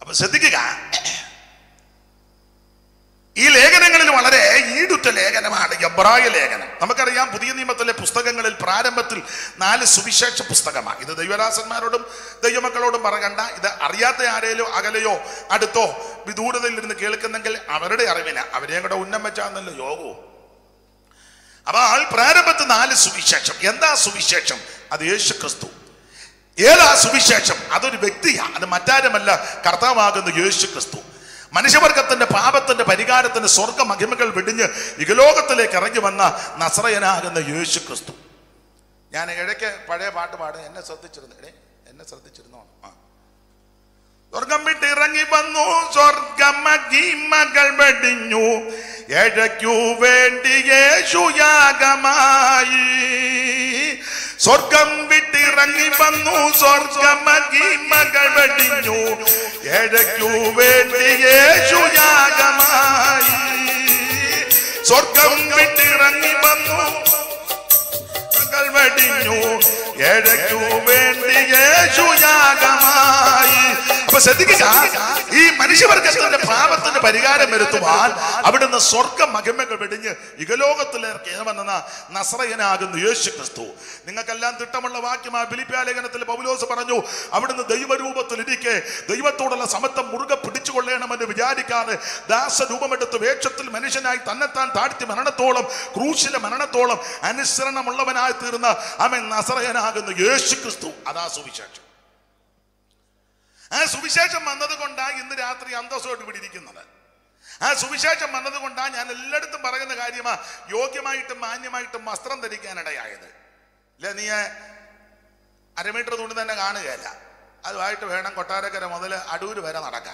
അപ്പൊ ശ്രദ്ധിക്കുക ഈ ലേഖനങ്ങളിൽ വളരെ ഈടുറ്റ ലേഖനമാണ് എബ്രായ ലേഖനം നമുക്കറിയാം പുതിയ നിയമത്തിലെ പുസ്തകങ്ങളിൽ പ്രാരംഭത്തിൽ നാല് സുവിശേഷ പുസ്തകമാണ് ഇത് ദൈവദാസന്മാരോടും ദൈവമക്കളോടും പറയണ്ട ഇത് അറിയാത്ത ആരേലോ അകലെയോ അടുത്തോ വിദൂരതയിൽ ഇരുന്ന് കേൾക്കുന്നെങ്കിൽ അവരുടെ അറിവിന് അവരെയും കൂടെ ഉന്നം വെച്ചാന്നല്ലോ യോഗവും അപ്പോൾ പ്രാരംഭത്തിൽ നാല് സുവിശേഷം എന്താ സുവിശേഷം അത് യേശു ക്രിസ്തു ഏതാ സുവിശേഷം അതൊരു വ്യക്തിയാ അത് മറ്റാരുമല്ല കർത്താവാകുന്ന യേശു ക്രിസ്തു മനുഷ്യവർഗത്തിന്റെ പാപത്തിന്റെ പരിഹാരത്തിന് സ്വർഗ മഹിമകൾ വെടിഞ്ഞ് ഇകലോകത്തിലേക്ക് ഇറങ്ങി വന്ന നസ്രയനാകുന്ന യേശു ക്രിസ്തു ഞാൻ ഇടയ്ക്ക് പഴയ പാട്ട് പാടും എന്നെ ശ്രദ്ധിച്ചിരുന്നു എടേ എന്നെ ശ്രദ്ധിച്ചിരുന്നോ ആ സ്വർഗം വിട്ടിറങ്ങി വന്നു സ്വർഗമഹിമകൾ വെടിഞ്ഞു എഴയ്ക്കു വേണ്ടി യേശുയാഗമായി സ്വർഗം വിട്ടിറങ്ങി വന്നു സ്വർഗമഹിമകൾ വെടിഞ്ഞു എഴയ്ക്കു വേണ്ടി യേശുയാഗമായി സ്വർഗം വിട്ടിറങ്ങി വന്നു മകൾ വെടിഞ്ഞു എഴയ്ക്കു വേണ്ടി യേശുയാഗമായി അപ്പൊ ശ്രദ്ധിക്കുക ഈ മനുഷ്യവർഗത്തിന്റെ പാപത്തിന് പരിഹാരം വരുത്തുവാൻ അവിടുന്ന് സ്വർഗ മഹിമകൾ വെടിഞ്ഞ് ഇകലോകത്തിലേക്ക് വന്ന നസ്രയനാകുന്നു യേശു ക്രിസ്തു നിങ്ങൾക്കെല്ലാം തിട്ടമുള്ള വാക്യമായ ഫിലിപ്പ്യാലേഖനത്തിൽ പൗലോസ് പറഞ്ഞു അവിടുന്ന് ദൈവരൂപത്തിൽ ഇരിക്കെ ദൈവത്തോടുള്ള സമത്വം മുറുകെ പിടിച്ചുകൊള്ളണമെന്ന് വിചാരിക്കാതെ ദാസരൂപമെടുത്ത് വേഷത്തിൽ മനുഷ്യനായി തന്നെത്താൻ താഴ്ത്തി മരണത്തോളം ക്രൂശിലെ മരണത്തോളം അനുസരണമുള്ളവനായി തീർന്ന അവൻ നസറയനാകുന്ന യേശു ക്രിസ്തു അതാ സുവിശേഷം ആ സുവിശേഷം വന്നത് കൊണ്ടാണ് ഇന്ന് രാത്രി അന്തസ്സോട്ട് ഇവിടെ ഇരിക്കുന്നത് ആ സുവിശേഷം വന്നത് കൊണ്ടാണ് ഞാൻ എല്ലായിടത്തും പറയുന്ന കാര്യമാ യോഗ്യമായിട്ടും മാന്യമായിട്ടും വസ്ത്രം ധരിക്കാനിടയായത് ഇല്ല നീ അരമീറ്റർ തുണി തന്നെ കാണുകയല്ല അതുമായിട്ട് വേണം കൊട്ടാരക്കര മുതൽ അടൂര് വരെ നടക്കാൻ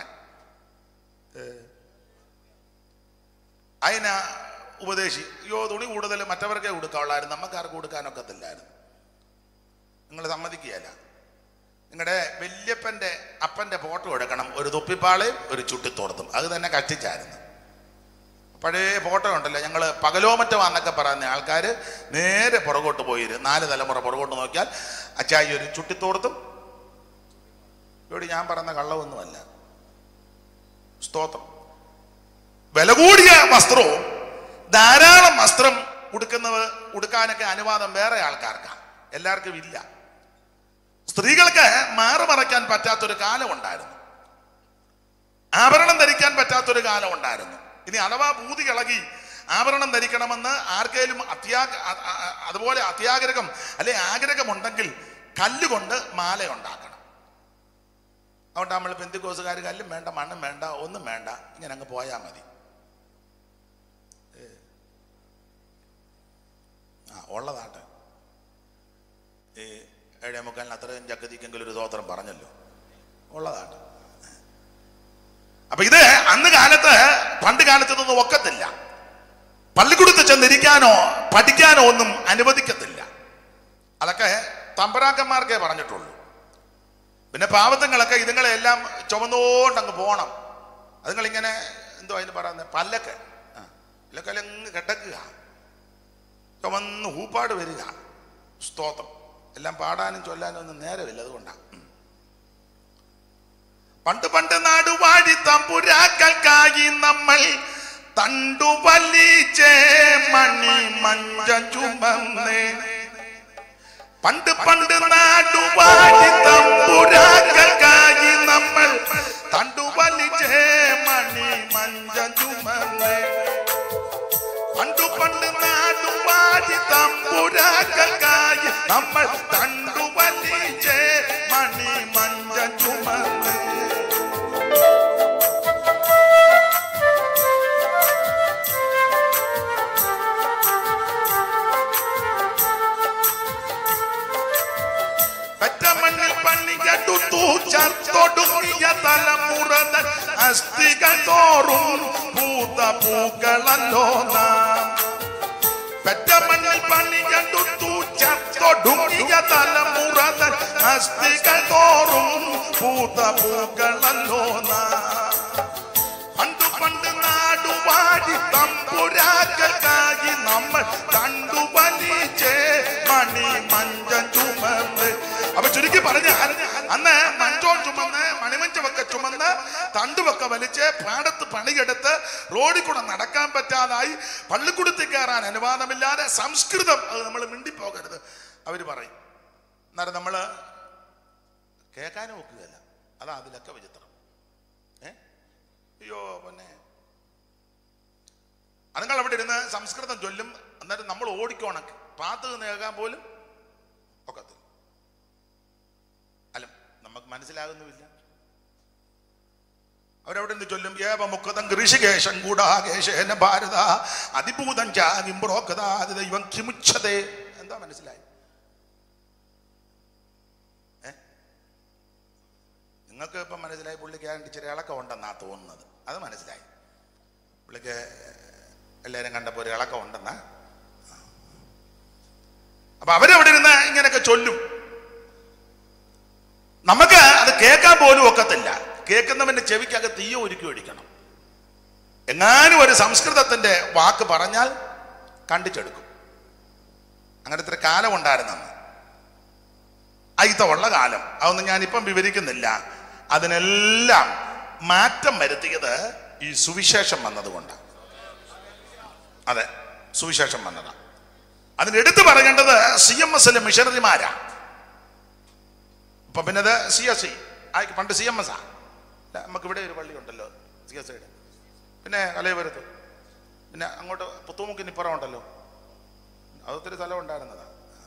അതിനാ ഉപദേശി അയ്യോ തുണി കൂടുതൽ മറ്റവർക്കേ കൊടുക്കാവുള്ളായിരുന്നു നമുക്കാർക്ക് കൊടുക്കാനൊക്കത്തില്ലായിരുന്നു നിങ്ങൾ സമ്മതിക്കുകയല്ല നിങ്ങളുടെ വല്യപ്പൻ്റെ അപ്പൻ്റെ ഫോട്ടോ എടുക്കണം ഒരു തൊപ്പിപ്പാളയും ഒരു ചുട്ടിത്തോർത്തും അത് തന്നെ കഷ്ടിച്ചായിരുന്നു പഴയ ഫോട്ടോ ഉണ്ടല്ലോ ഞങ്ങൾ പകലോ മറ്റോ എന്നൊക്കെ പറയുന്ന ആൾക്കാർ നേരെ പുറകോട്ട് പോയിര് നാല് തലമുറ പുറകോട്ട് നോക്കിയാൽ അച്ചായി ഒരു ചുട്ടിത്തോർത്തും ഇവിടെ ഞാൻ പറഞ്ഞ കള്ളമൊന്നുമല്ല സ്തോത്രം വില കൂടിയ വസ്ത്രവും ധാരാളം വസ്ത്രം ഉടുക്കുന്നവർ ഉടുക്കാനൊക്കെ അനുവാദം വേറെ ആൾക്കാർക്കാണ് എല്ലാവർക്കും ഇല്ല സ്ത്രീകൾക്ക് മാറ് മറയ്ക്കാൻ പറ്റാത്തൊരു കാലം ഉണ്ടായിരുന്നു ആഭരണം ധരിക്കാൻ പറ്റാത്തൊരു കാലം ഉണ്ടായിരുന്നു ഇനി അഥവാ ഭൂതി ഇളകി ആഭരണം ധരിക്കണമെന്ന് ആർക്കെങ്കിലും അത്യാ അ- അ- അതുപോലെ അത്യാഗ്രഹം അല്ലെ ആഗ്രഹമുണ്ടെങ്കിൽ കല്ലുകൊണ്ട് മാല ഉണ്ടാക്കണം അതുകൊണ്ട് നമ്മൾ പെന്തിക്കോസുകാർ കല്ലും വേണ്ട മണ്ണും വേണ്ട ഒന്നും വേണ്ട ഇങ്ങനെ അങ്ങ് പോയാൽ മതി ഏ. ആ ഉള്ളതാട്ടെ ഈ ഏഴേ മുക്കാലിന് അത്രയും ജഗതിക്കെങ്കിലും ഒരു തോത്രം പറഞ്ഞല്ലോ ഉള്ളതാണ് അപ്പൊ ഇത് അന്ന് കാലത്ത് പണ്ട് കാലത്ത് ഇതൊന്നും ഒക്കത്തില്ല പള്ളിക്കൂടത്ത് ചെന്നിരിക്കാനോ പഠിക്കാനോ ഒന്നും അനുവദിക്കത്തില്ല അതൊക്കെ തമ്പരാക്കന്മാർക്കേ പറഞ്ഞിട്ടുള്ളൂ പിന്നെ പാവത്തങ്ങളൊക്കെ ഇതുങ്ങളെ എല്ലാം ചുമന്നുകൊണ്ട് അങ്ങ് പോകണം അതുങ്ങളിങ്ങനെ എന്തോ അതിന് പറയുന്നത് പല്ലൊക്കെ ആ പല്ലൊക്കെ അങ്ങ് കിടക്കുക ചുമന്ന് ഊപ്പാട് വരിക സ്തോത്രം എല്ലാം പാടാനും ചൊല്ലാനും ഒന്നും നേരമില്ല അതുകൊണ്ടാണ് പണ്ട് പണ്ട് നാടുവാഴി തമ്പുരാക്കൾക്കായി നമ്മൾ തണ്ടുവലിച്ചേ മണി മഞ്ച ചുമന്നേ പണ്ട് പണ്ട് നാടുവാഴി തമ്പുരാക്കൾക്കായി നമ്മൾ തണ്ടുവലിച്ചേ മണി മഞ്ച ചുമന്നേ പണ്ടു പണ്ട് നാടുവാഴി തമ്പുരാക്കൾക്കായി നമ്മൾ തണ്ടുവലിച്ചേ മണി മഞ്ച ചുമന്നേ പെറ്റമണ്ണിൽ പണികെടുത്തു ചത്തൊടുങ്ങിയ തലമുറകൾ അസ്ഥികൾ തോറും പൂത്ത പൂക്കളല്ലോ നാം പെറ്റമണ്ണിൽ പണികെടുത്തു ചത്തൊടുങ്ങിയ തലമുറകൾ അസ്ഥികൾ തോറും പൂത്ത പൂക്കളല്ലോ നാം പണ്ടു പണ്ട് നാടുവാടി തമ്പുരാക്കൾക്കായി നമ്മൾ കണ്ടു വലിച്ചേ മണി മഞ്ച ചുമന്ന് അപ്പൊ ചുരുക്കി പറഞ്ഞ അന്ന് മഞ്ചോൻ ചുമന്ന് മണിമഞ്ചമൊക്കെ ചുമന്ന് തണ്ടുമൊക്കെ വലിച്ച് പാടത്ത് പണിയെടുത്ത് റോഡിൽ കൂടെ നടക്കാൻ പറ്റാതായി പള്ളിക്കൂടത്തിൽ കയറാൻ അനുവാദമില്ലാതെ സംസ്കൃതം അത് നമ്മൾ മിണ്ടിപ്പോകരുത് അവർ പറയും എന്നാലും നമ്മൾ കേൾക്കാനും ഒക്കുകയല്ല അതാ അതിലൊക്കെ വിചിത്രം ഏ അയ്യോ പൊന്നെ അതുങ്ങൾ അവിടെ ഇരുന്ന് സംസ്കൃതം ചൊല്ലും എന്നിട്ട് നമ്മൾ ഓടിക്കോണക്ക് പാത്ത് നേകാൻ പോലും ഒക്കത്തില്ല അല്ല നമുക്ക് മനസ്സിലാകുന്നുമില്ല അവരവിടെ നിന്ന് ചൊല്ലും ഏവ മുഖതം ഋഷികേശം കൂടാകേശേന ഭാരത അതിഭൂതം ചാകിംബ്രോക്കത ദൈവം കിമുച്ഛതേ എന്താ മനസ്സിലായി ഏ നിങ്ങൾക്ക് ഇപ്പം മനസ്സിലായി പുള്ളിക്ക് ആണ്ട് ഇച്ചിരി ഇളക്കം ഉണ്ടെന്നാ തോന്നുന്നത് അത് മനസ്സിലായി പുള്ളിക്ക് എല്ലാവരും കണ്ടപ്പോൾ ഒരു ഇളക്കം ഉണ്ടെന്നാ അപ്പൊ അവരവിടെ ഇരുന്ന് ഇങ്ങനെയൊക്കെ ചൊല്ലും നമുക്ക് അത് കേൾക്കാൻ പോലും ഒക്കത്തില്ല കേൾക്കുന്നവന്റെ ചെവിക്കകത്ത് തീയ ഒരുക്കി ഒഴിക്കണം എങ്ങാനും ഒരു സംസ്കൃതത്തിന്റെ വാക്ക് പറഞ്ഞാൽ കണ്ടിച്ചെടുക്കും അങ്ങനത്തെ ഒരു കാലം ഉണ്ടായിരുന്നെന്ന് അയിത്തമുള്ള കാലം അതൊന്നും ഞാനിപ്പം വിവരിക്കുന്നില്ല അതിനെല്ലാം മാറ്റം വരുത്തിയത് ഈ സുവിശേഷം വന്നതുകൊണ്ടാണ് അതെ സുവിശേഷം വന്നതാണ് അതിനെടുത്ത് പറയേണ്ടത് സി എം എസിലെ മിഷണറിമാരാ ഇപ്പൊ പിന്നെ അത് സി എസ് സി ആ പണ്ട് സി എം എസ് ആ നമുക്ക് ഇവിടെ ഒരു പള്ളി ഉണ്ടല്ലോ സി എസ് ഐയുടെ പിന്നെ കലയപുരത്ത് പിന്നെ അങ്ങോട്ട് പുത്തുമുക്കിന് ഇപ്പുറം ഉണ്ടല്ലോ അതൊത്തിരി സ്ഥലം ഉണ്ടായിരുന്നതാ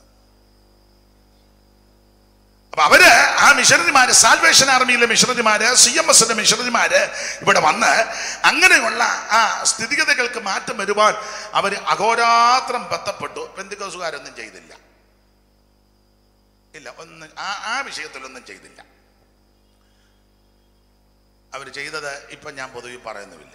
അപ്പൊ അവര് ആ മിഷണറിമാര് സാൽവേഷൻ ആർമിയിലെ മിഷണറിമാര് സി എം എസിന്റെ മിഷണറിമാര് ഇവിടെ വന്ന് അങ്ങനെയുള്ള ആ സ്ഥിതിഗതികൾക്ക് മാറ്റം വരുവാൻ അവർ അഘോരാത്രം ബന്ധപ്പെട്ടു പെന്തിക്കോസുകാരൊന്നും ചെയ്തില്ല ഇല്ല ഒന്നും ആ ആ വിഷയത്തിലൊന്നും ചെയ്തില്ല അവർ ചെയ്തത് ഇപ്പൊ ഞാൻ പൊതുവെ പറയുന്നുമില്ല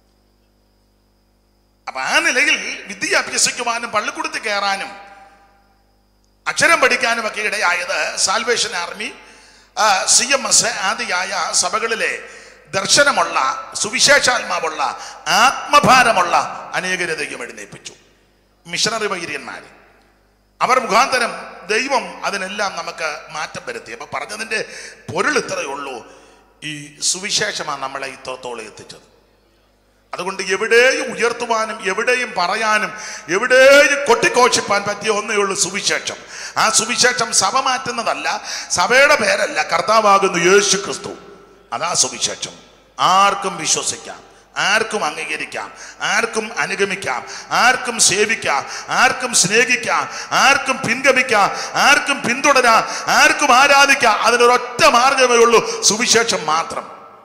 അപ്പൊ ആ നിലയിൽ വിദ്യ അഭ്യസിക്കുവാനും പള്ളിക്കൂടത്തിൽ കയറാനും അക്ഷരം പഠിക്കാനും ഒക്കെ ഇടയായത് salvation army C M S ആദിയായ സഭകളിലെ ദർശനമുള്ള സുവിശേഷാത്മാവുള്ള ആത്മഭാരമുള്ള അനേകരെ ദൈവം എഴുന്നേൽപ്പിച്ചു മിഷണറി വൈര്യന്മാർ അവർ മുഖാന്തരം ദൈവം അതിനെല്ലാം നമുക്ക് മാറ്റം വരുത്തി അപ്പൊ പറഞ്ഞതിന്റെ പൊരുൾ ഇത്രയേ ഉള്ളൂ ഈ സുവിശേഷമാണ് നമ്മളെ ഇത്രത്തോളം എത്തിച്ചത് അതുകൊണ്ട് എവിടെയും ഉയർത്തുവാനും എവിടെയും പറയാനും എവിടെയും കൊട്ടിക്കോഷിപ്പാൻ പറ്റിയ ഒന്നേ ഉള്ളൂ സുവിശേഷം ആ സുവിശേഷം സഭ മാറ്റുന്നതല്ല സഭയുടെ പേരല്ല കർത്താവാകുന്നു യേശു ക്രിസ്തു അതാ സുവിശേഷം ആർക്കും വിശ്വസിക്കാം ആർക്കും അംഗീകരിക്കാം ആർക്കും അനുഗമിക്കാം ആർക്കും സേവിക്കാം ആർക്കും സ്നേഹിക്കാം ആർക്കും പിൻഗമിക്കാം ആർക്കും പിന്തുടരാം ആർക്കും ആരാധിക്കാം അതിനൊരൊറ്റ മാർഗമേ ഉള്ളൂ സുവിശേഷം മാത്രം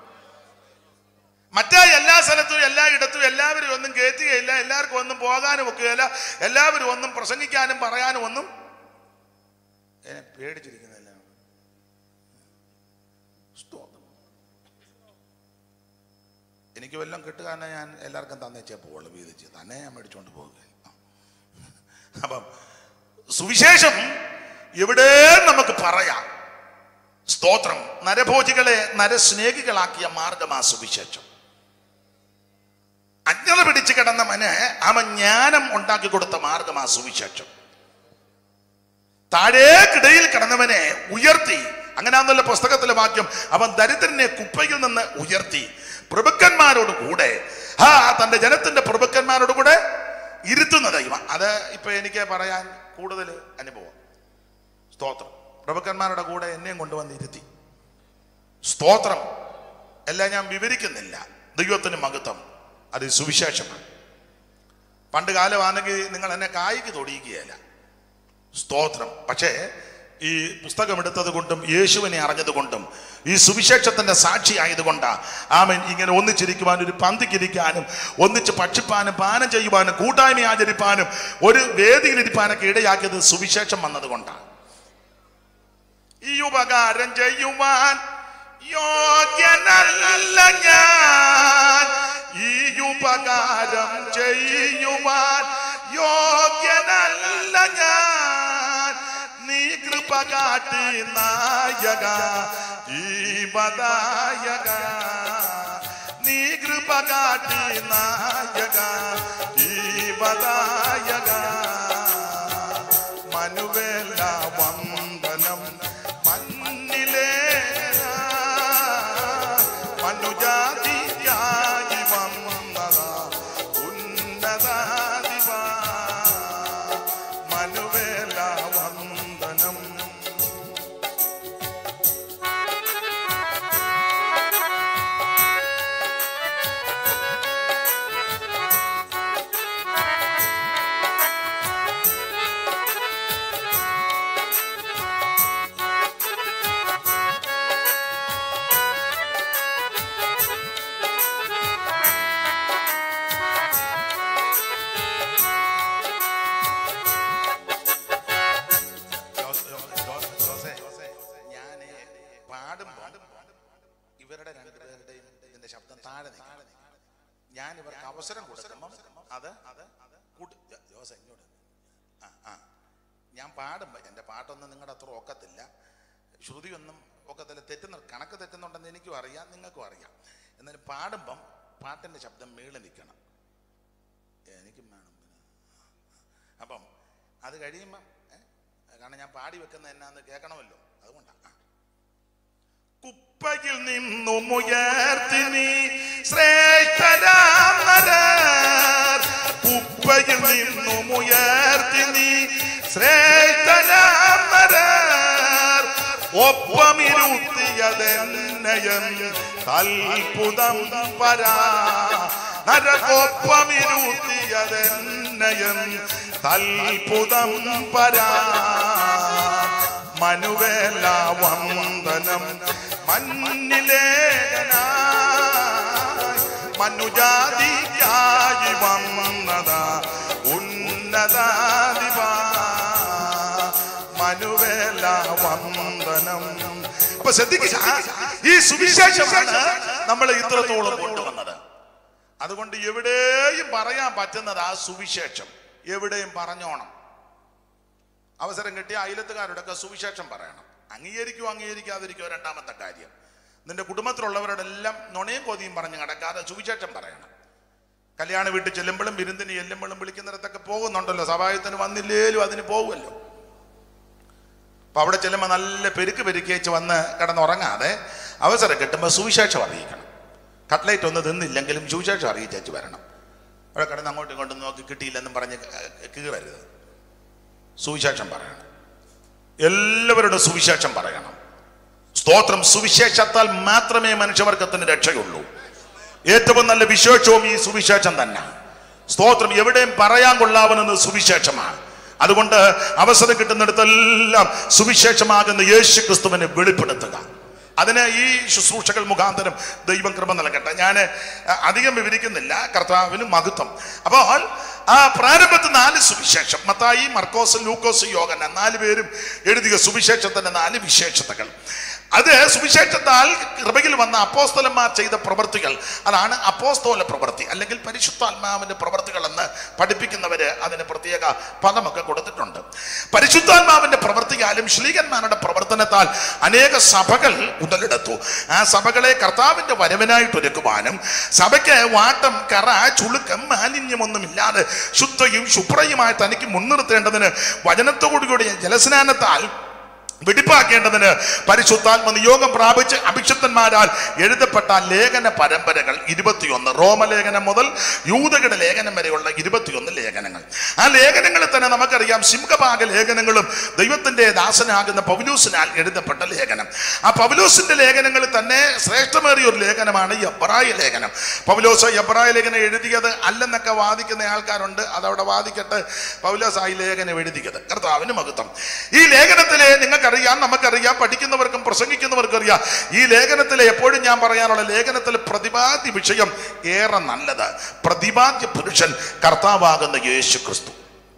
മറ്റേ എല്ലാ സ്ഥലത്തും എല്ലായിടത്തും എല്ലാവരും ഒന്നും കയറ്റുകയില്ല എല്ലാവർക്കും ഒന്നും പോകാനും ഒക്കുകയില്ല എല്ലാവരും ഒന്നും പ്രസംഗിക്കാനും പറയാനും ഒന്നും എന്നെ പേടിച്ചിരിക്കുന്നില്ല സ്തോത്രം. എനിക്ക് വല്ലതും കിട്ടുകയാണെ ഞാൻ എല്ലാവർക്കും തന്നേച്ചേ പോവുള്ളൂ വീതിച്ച് തന്നെ ഞാൻ മേടിച്ചുകൊണ്ട് പോകുക അപ്പം സുവിശേഷം എവിടെ നമുക്ക് പറയാം സ്തോത്രം നരഭോജികളെ നരസ്നേഹികളാക്കിയ മാർഗമാ സുവിശേഷം അജ്ഞത പിടിച്ചു കിടന്നവന് അവൻ ജ്ഞാനം ഉണ്ടാക്കി കൊടുത്ത മാർഗമാ സുവിശേഷം താഴേക്കിടയിൽ കിടന്നവനെ ഉയർത്തി അങ്ങനെയാണെന്നുള്ള പുസ്തകത്തിലെ വാക്യം അവൻ ദരിദ്രനെ കുപ്പയിൽ നിന്ന് ഉയർത്തി പ്രഭുക്കന്മാരോട് കൂടെ ആ തന്റെ ജനത്തിന്റെ പ്രഭുക്കന്മാരോട് കൂടെ ഇരുത്തുന്ന ദൈവം അത് ഇപ്പൊ എനിക്ക് പറയാൻ കൂടുതൽ അനുഭവം സ്തോത്രം പ്രഭുക്കന്മാരുടെ കൂടെ എന്നെയും കൊണ്ടുവന്ന് ഇരുത്തി സ്തോത്രം എല്ലാം ഞാൻ വിവരിക്കുന്നില്ല ദൈവത്തിന് മഹത്വം അത് സുവിശേഷമാണ് പണ്ട് കാലമാണെങ്കിൽ നിങ്ങൾ എന്നെ കായ്ക്ക് തൊടിയിക്കുകയല്ല സ്തോത്രം പക്ഷേ ഈ പുസ്തകം എടുത്തത് കൊണ്ടും യേശുവിനെ അറിഞ്ഞത് കൊണ്ടും ഈ സുവിശേഷത്തിന്റെ സാക്ഷി ആയതുകൊണ്ടാ ആമൻ ഇങ്ങനെ ഒന്നിച്ചിരിക്കുവാനും ഒരു പന്തിക്കിരിക്കാനും ഒന്നിച്ച് ഭക്ഷിപ്പാനും പാനം ചെയ്യുവാനും കൂട്ടായ്മ ആചരിപ്പാനും ഒരു വേദിയിലിരിപ്പാനൊക്കെ ഇടയാക്കിയത് സുവിശേഷം വന്നതുകൊണ്ടാണ് ഈ ഉപകാരം ചെയ്യുവാൻ യോഗ്യനല്ല ഞാൻ ഈ ഉപകാരം ചെയ്യുവാൻ യോഗ്യനല്ല ഞാൻ നീ കൃപ കാട്ടി നായക ജീവദായക നീ കൃപ കാട്ടി നായക ജീവദായക മനുവേല വന്ദനം മണ്ണിലേ മനുജാതിയായി വന്നതാ ഉന്നതാധിപ മനുവേല വന്ദനം ഞാന് പാടുമ്പോ ഇവരുടെ രണ്ടുപേരുടെയും ഇതിന്റെ ശബ്ദം താഴെ നിൽക്കണം. ഞാൻ ഇവർക്ക് അവസരം കൊടുക്കുമ്പം അത് അത് കൂട്ടി ജോ- ജോസെ ഇങ്ങോട്ട് ആ ആ ഞാൻ പാടുമ്പോൾ എൻ്റെ പാട്ടൊന്നും നിങ്ങളുടെ അത്ര ഒക്കത്തില്ല ശ്രുതിയൊന്നും ഒക്കത്തില്ല തെറ്റുന്ന കണക്ക് തെറ്റുന്നുണ്ടെന്ന് എനിക്കും അറിയാം നിങ്ങൾക്കും അറിയാം എന്നാലും പാടുമ്പം പാട്ടിൻ്റെ ശബ്ദം മേളിൽ നിൽക്കണം എനിക്കും വേണം പിന്നെ. അപ്പം അത് കഴിയുമ്പം ഏ, കാരണം ഞാൻ പാടി വെക്കുന്ന എന്നാന്ന് കേൾക്കണമല്ലോ അതുകൊണ്ടാണ് കുപ്പയിൽ നിന്നും ഉയർത്തി നീ ശ്രേഷ്ഠരാം നരർ കുപ്പയിൽ നിന്നും ഉയർത്തി നീ ശ്രേഷ്ഠരാം നരർ ഒപ്പമിരുത്തിയതെന്നയം അത്ഭുതം പരാ നരകൊപ്പമിരുത്തിയതെന്നയം അത്ഭുതം പരാ മനുവേല വന്ദനം മഞ്ഞിലേഖനായി മനുജാതിക്കായി വന്നതാ ഉന്നതാധിപ മനുവേല വന്ദനം അപ്പൊ ശ്രദ്ധിക്കുക ഈ സുവിശേഷമാണ് നമ്മൾ ഇത്രത്തോളം കൊണ്ടുവന്നത് അതുകൊണ്ട് എവിടെയും പറയാൻ പറ്റുന്നത് ആ സുവിശേഷം എവിടെയും പറഞ്ഞോണം അവസരം കിട്ടിയ അയലത്തുകാരോടൊക്കെ സുവിശേഷം പറയണം അംഗീകരിക്കോ അംഗീകരിക്കാതിരിക്കോ രണ്ടാമത്തെ കാര്യം നിന്റെ കുടുംബത്തിലുള്ളവരോട് എല്ലാം നുണയും കൊതിയും പറഞ്ഞ് നടക്കാതെ സുവിശേഷം പറയണം കല്യാണ വീട്ടിൽ ചെല്ലുമ്പോഴും വിരുന്നിന് ചെല്ലുമ്പോഴും വിളിക്കുന്നിടത്തൊക്കെ പോകുന്നുണ്ടല്ലോ സഭായത്തിന് വന്നില്ലേലും അതിന് പോകുമല്ലോ അപ്പൊ അവിടെ ചെല്ലുമ്പോൾ നല്ല പെരുക്ക് പെരുക്കേച്ച് വന്ന് കിടന്നുറങ്ങാതെ അവസരം കിട്ടുമ്പോൾ സുവിശേഷം അറിയിക്കണം കട്ട്ലേറ്റ് ഒന്ന് തിന്നില്ലെങ്കിലും സുവിശേഷം അറിയിച്ചു വരണം അവിടെ കിടന്ന് അങ്ങോട്ടും ഇങ്ങോട്ടും നോക്കി കിട്ടിയില്ലെന്നും പറഞ്ഞ് കീറരുത് സുവിശേഷം പറയണം എല്ലാവരുടെ സുവിശേഷം പറയണം സ്തോത്രം സുവിശേഷത്താൽ മാത്രമേ മനുഷ്യവർഗത്തിന് രക്ഷയുള്ളൂ ഏറ്റവും നല്ല വിശേഷവും ഈ സുവിശേഷം തന്നെ സ്തോത്രം എവിടെയും പറയാൻ കൊള്ളാവുന്നത് സുവിശേഷമാണ് അതുകൊണ്ട് അവസരം കിട്ടുന്നിടത്തെല്ലാം സുവിശേഷമാകുന്ന യേശു ക്രിസ്തുവിനെ വെളിപ്പെടുത്തുക അതിന് ഈ ശുശ്രൂഷകൾ മുഖാന്തരം ദൈവം കൃപ നൽകട്ടെ ഞാൻ അധികം വിവരിക്കുന്നില്ല കർത്താവിന് മഹത്വം അപ്പോൾ ആ പ്രാരംഭത്തിൽ നാല് സുവിശേഷം മത്തായി മർക്കോസ് ലൂക്കോസ് യോഗന നാല് പേരും എഴുതിയ സുവിശേഷത്തിന്റെ നാല് വിശേഷതകൾ അത് സുവിശേഷത്താൽ കൃപയിൽ വന്ന അപ്പോസ്തലന്മാർ ചെയ്ത പ്രവൃത്തികൾ അതാണ് അപ്പോസ്തോല പ്രവൃത്തി അല്ലെങ്കിൽ പരിശുദ്ധാത്മാവിന്റെ പ്രവൃത്തികൾ എന്ന് പഠിപ്പിക്കുന്നവര് അതിന് പ്രത്യേക പദമൊക്കെ കൊടുത്തിട്ടുണ്ട് പരിശുദ്ധാത്മാവിന്റെ പ്രവൃത്തിയാലും ശ്ലീകന്മാരുടെ പ്രവർത്തനത്താൽ അനേക സഭകൾ ഉടലെടുത്തു ആ സഭകളെ കർത്താവിന്റെ വരവിനായിട്ട് ഒരുക്കുവാനും സഭയ്ക്ക് വാട്ടം കറ ചുളുക്കം മാലിന്യമൊന്നുമില്ലാതെ ശുദ്ധയും ശുഭ്രയുമായി തനിക്ക് മുൻനിർത്തേണ്ടതിന് വചനത്തോടുകൂടിയ ജലസ്നാനത്താൽ വെടിപ്പാക്കേണ്ടതിന് പരിശുദ്ധാത്മ നിയോഗം പ്രാപിച്ച് അഭിഷിക്തന്മാരാൽ എഴുതപ്പെട്ട ലേഖന പരമ്പരകൾ ഇരുപത്തിയൊന്ന് റോമലേഖനം മുതൽ യൂതകളുടെ ലേഖനം വരെയുള്ള ഇരുപത്തിയൊന്ന് ലേഖനങ്ങൾ ആ ലേഖനങ്ങളിൽ തന്നെ നമുക്കറിയാം സിംഹഭാഗ ലേഖനങ്ങളും ദൈവത്തിന്റെ ദാസനാകുന്ന പൗലൂസിനാൽ എഴുതപ്പെട്ട ലേഖനം ആ പൗലൂസിന്റെ ലേഖനങ്ങളിൽ തന്നെ ശ്രേഷ്ഠമേറിയ ഒരു ലേഖനമാണ് ഈ എബ്രായ ലേഖനം പൗലോസ് എബ്രായ ലേഖനം എഴുതിയത് അല്ലെന്നൊക്കെ വാദിക്കുന്ന ആൾക്കാരുണ്ട് അതവിടെ വാദിക്കട്ടെ പൗലോസ് ആ ഈ ലേഖനം എഴുതിയത് കർത്താവിന് മഹത്വം ഈ ലേഖനത്തിലെ നിങ്ങൾക്കറിയാം നമുക്കറിയാം പഠിക്കുന്നവർക്കും പ്രസംഗിക്കുന്നവർക്കും അറിയാം ഈ ലേഖനത്തിലെ എപ്പോഴും ഞാൻ പറയാനുള്ള ലേഖനത്തിലെ പ്രതിപാദ്യ വിഷയം ഏറെ നല്ലത് പ്രതിപാദ്യ പുരുഷൻ കർത്താവാകുന്ന യേശു ക്രിസ്തു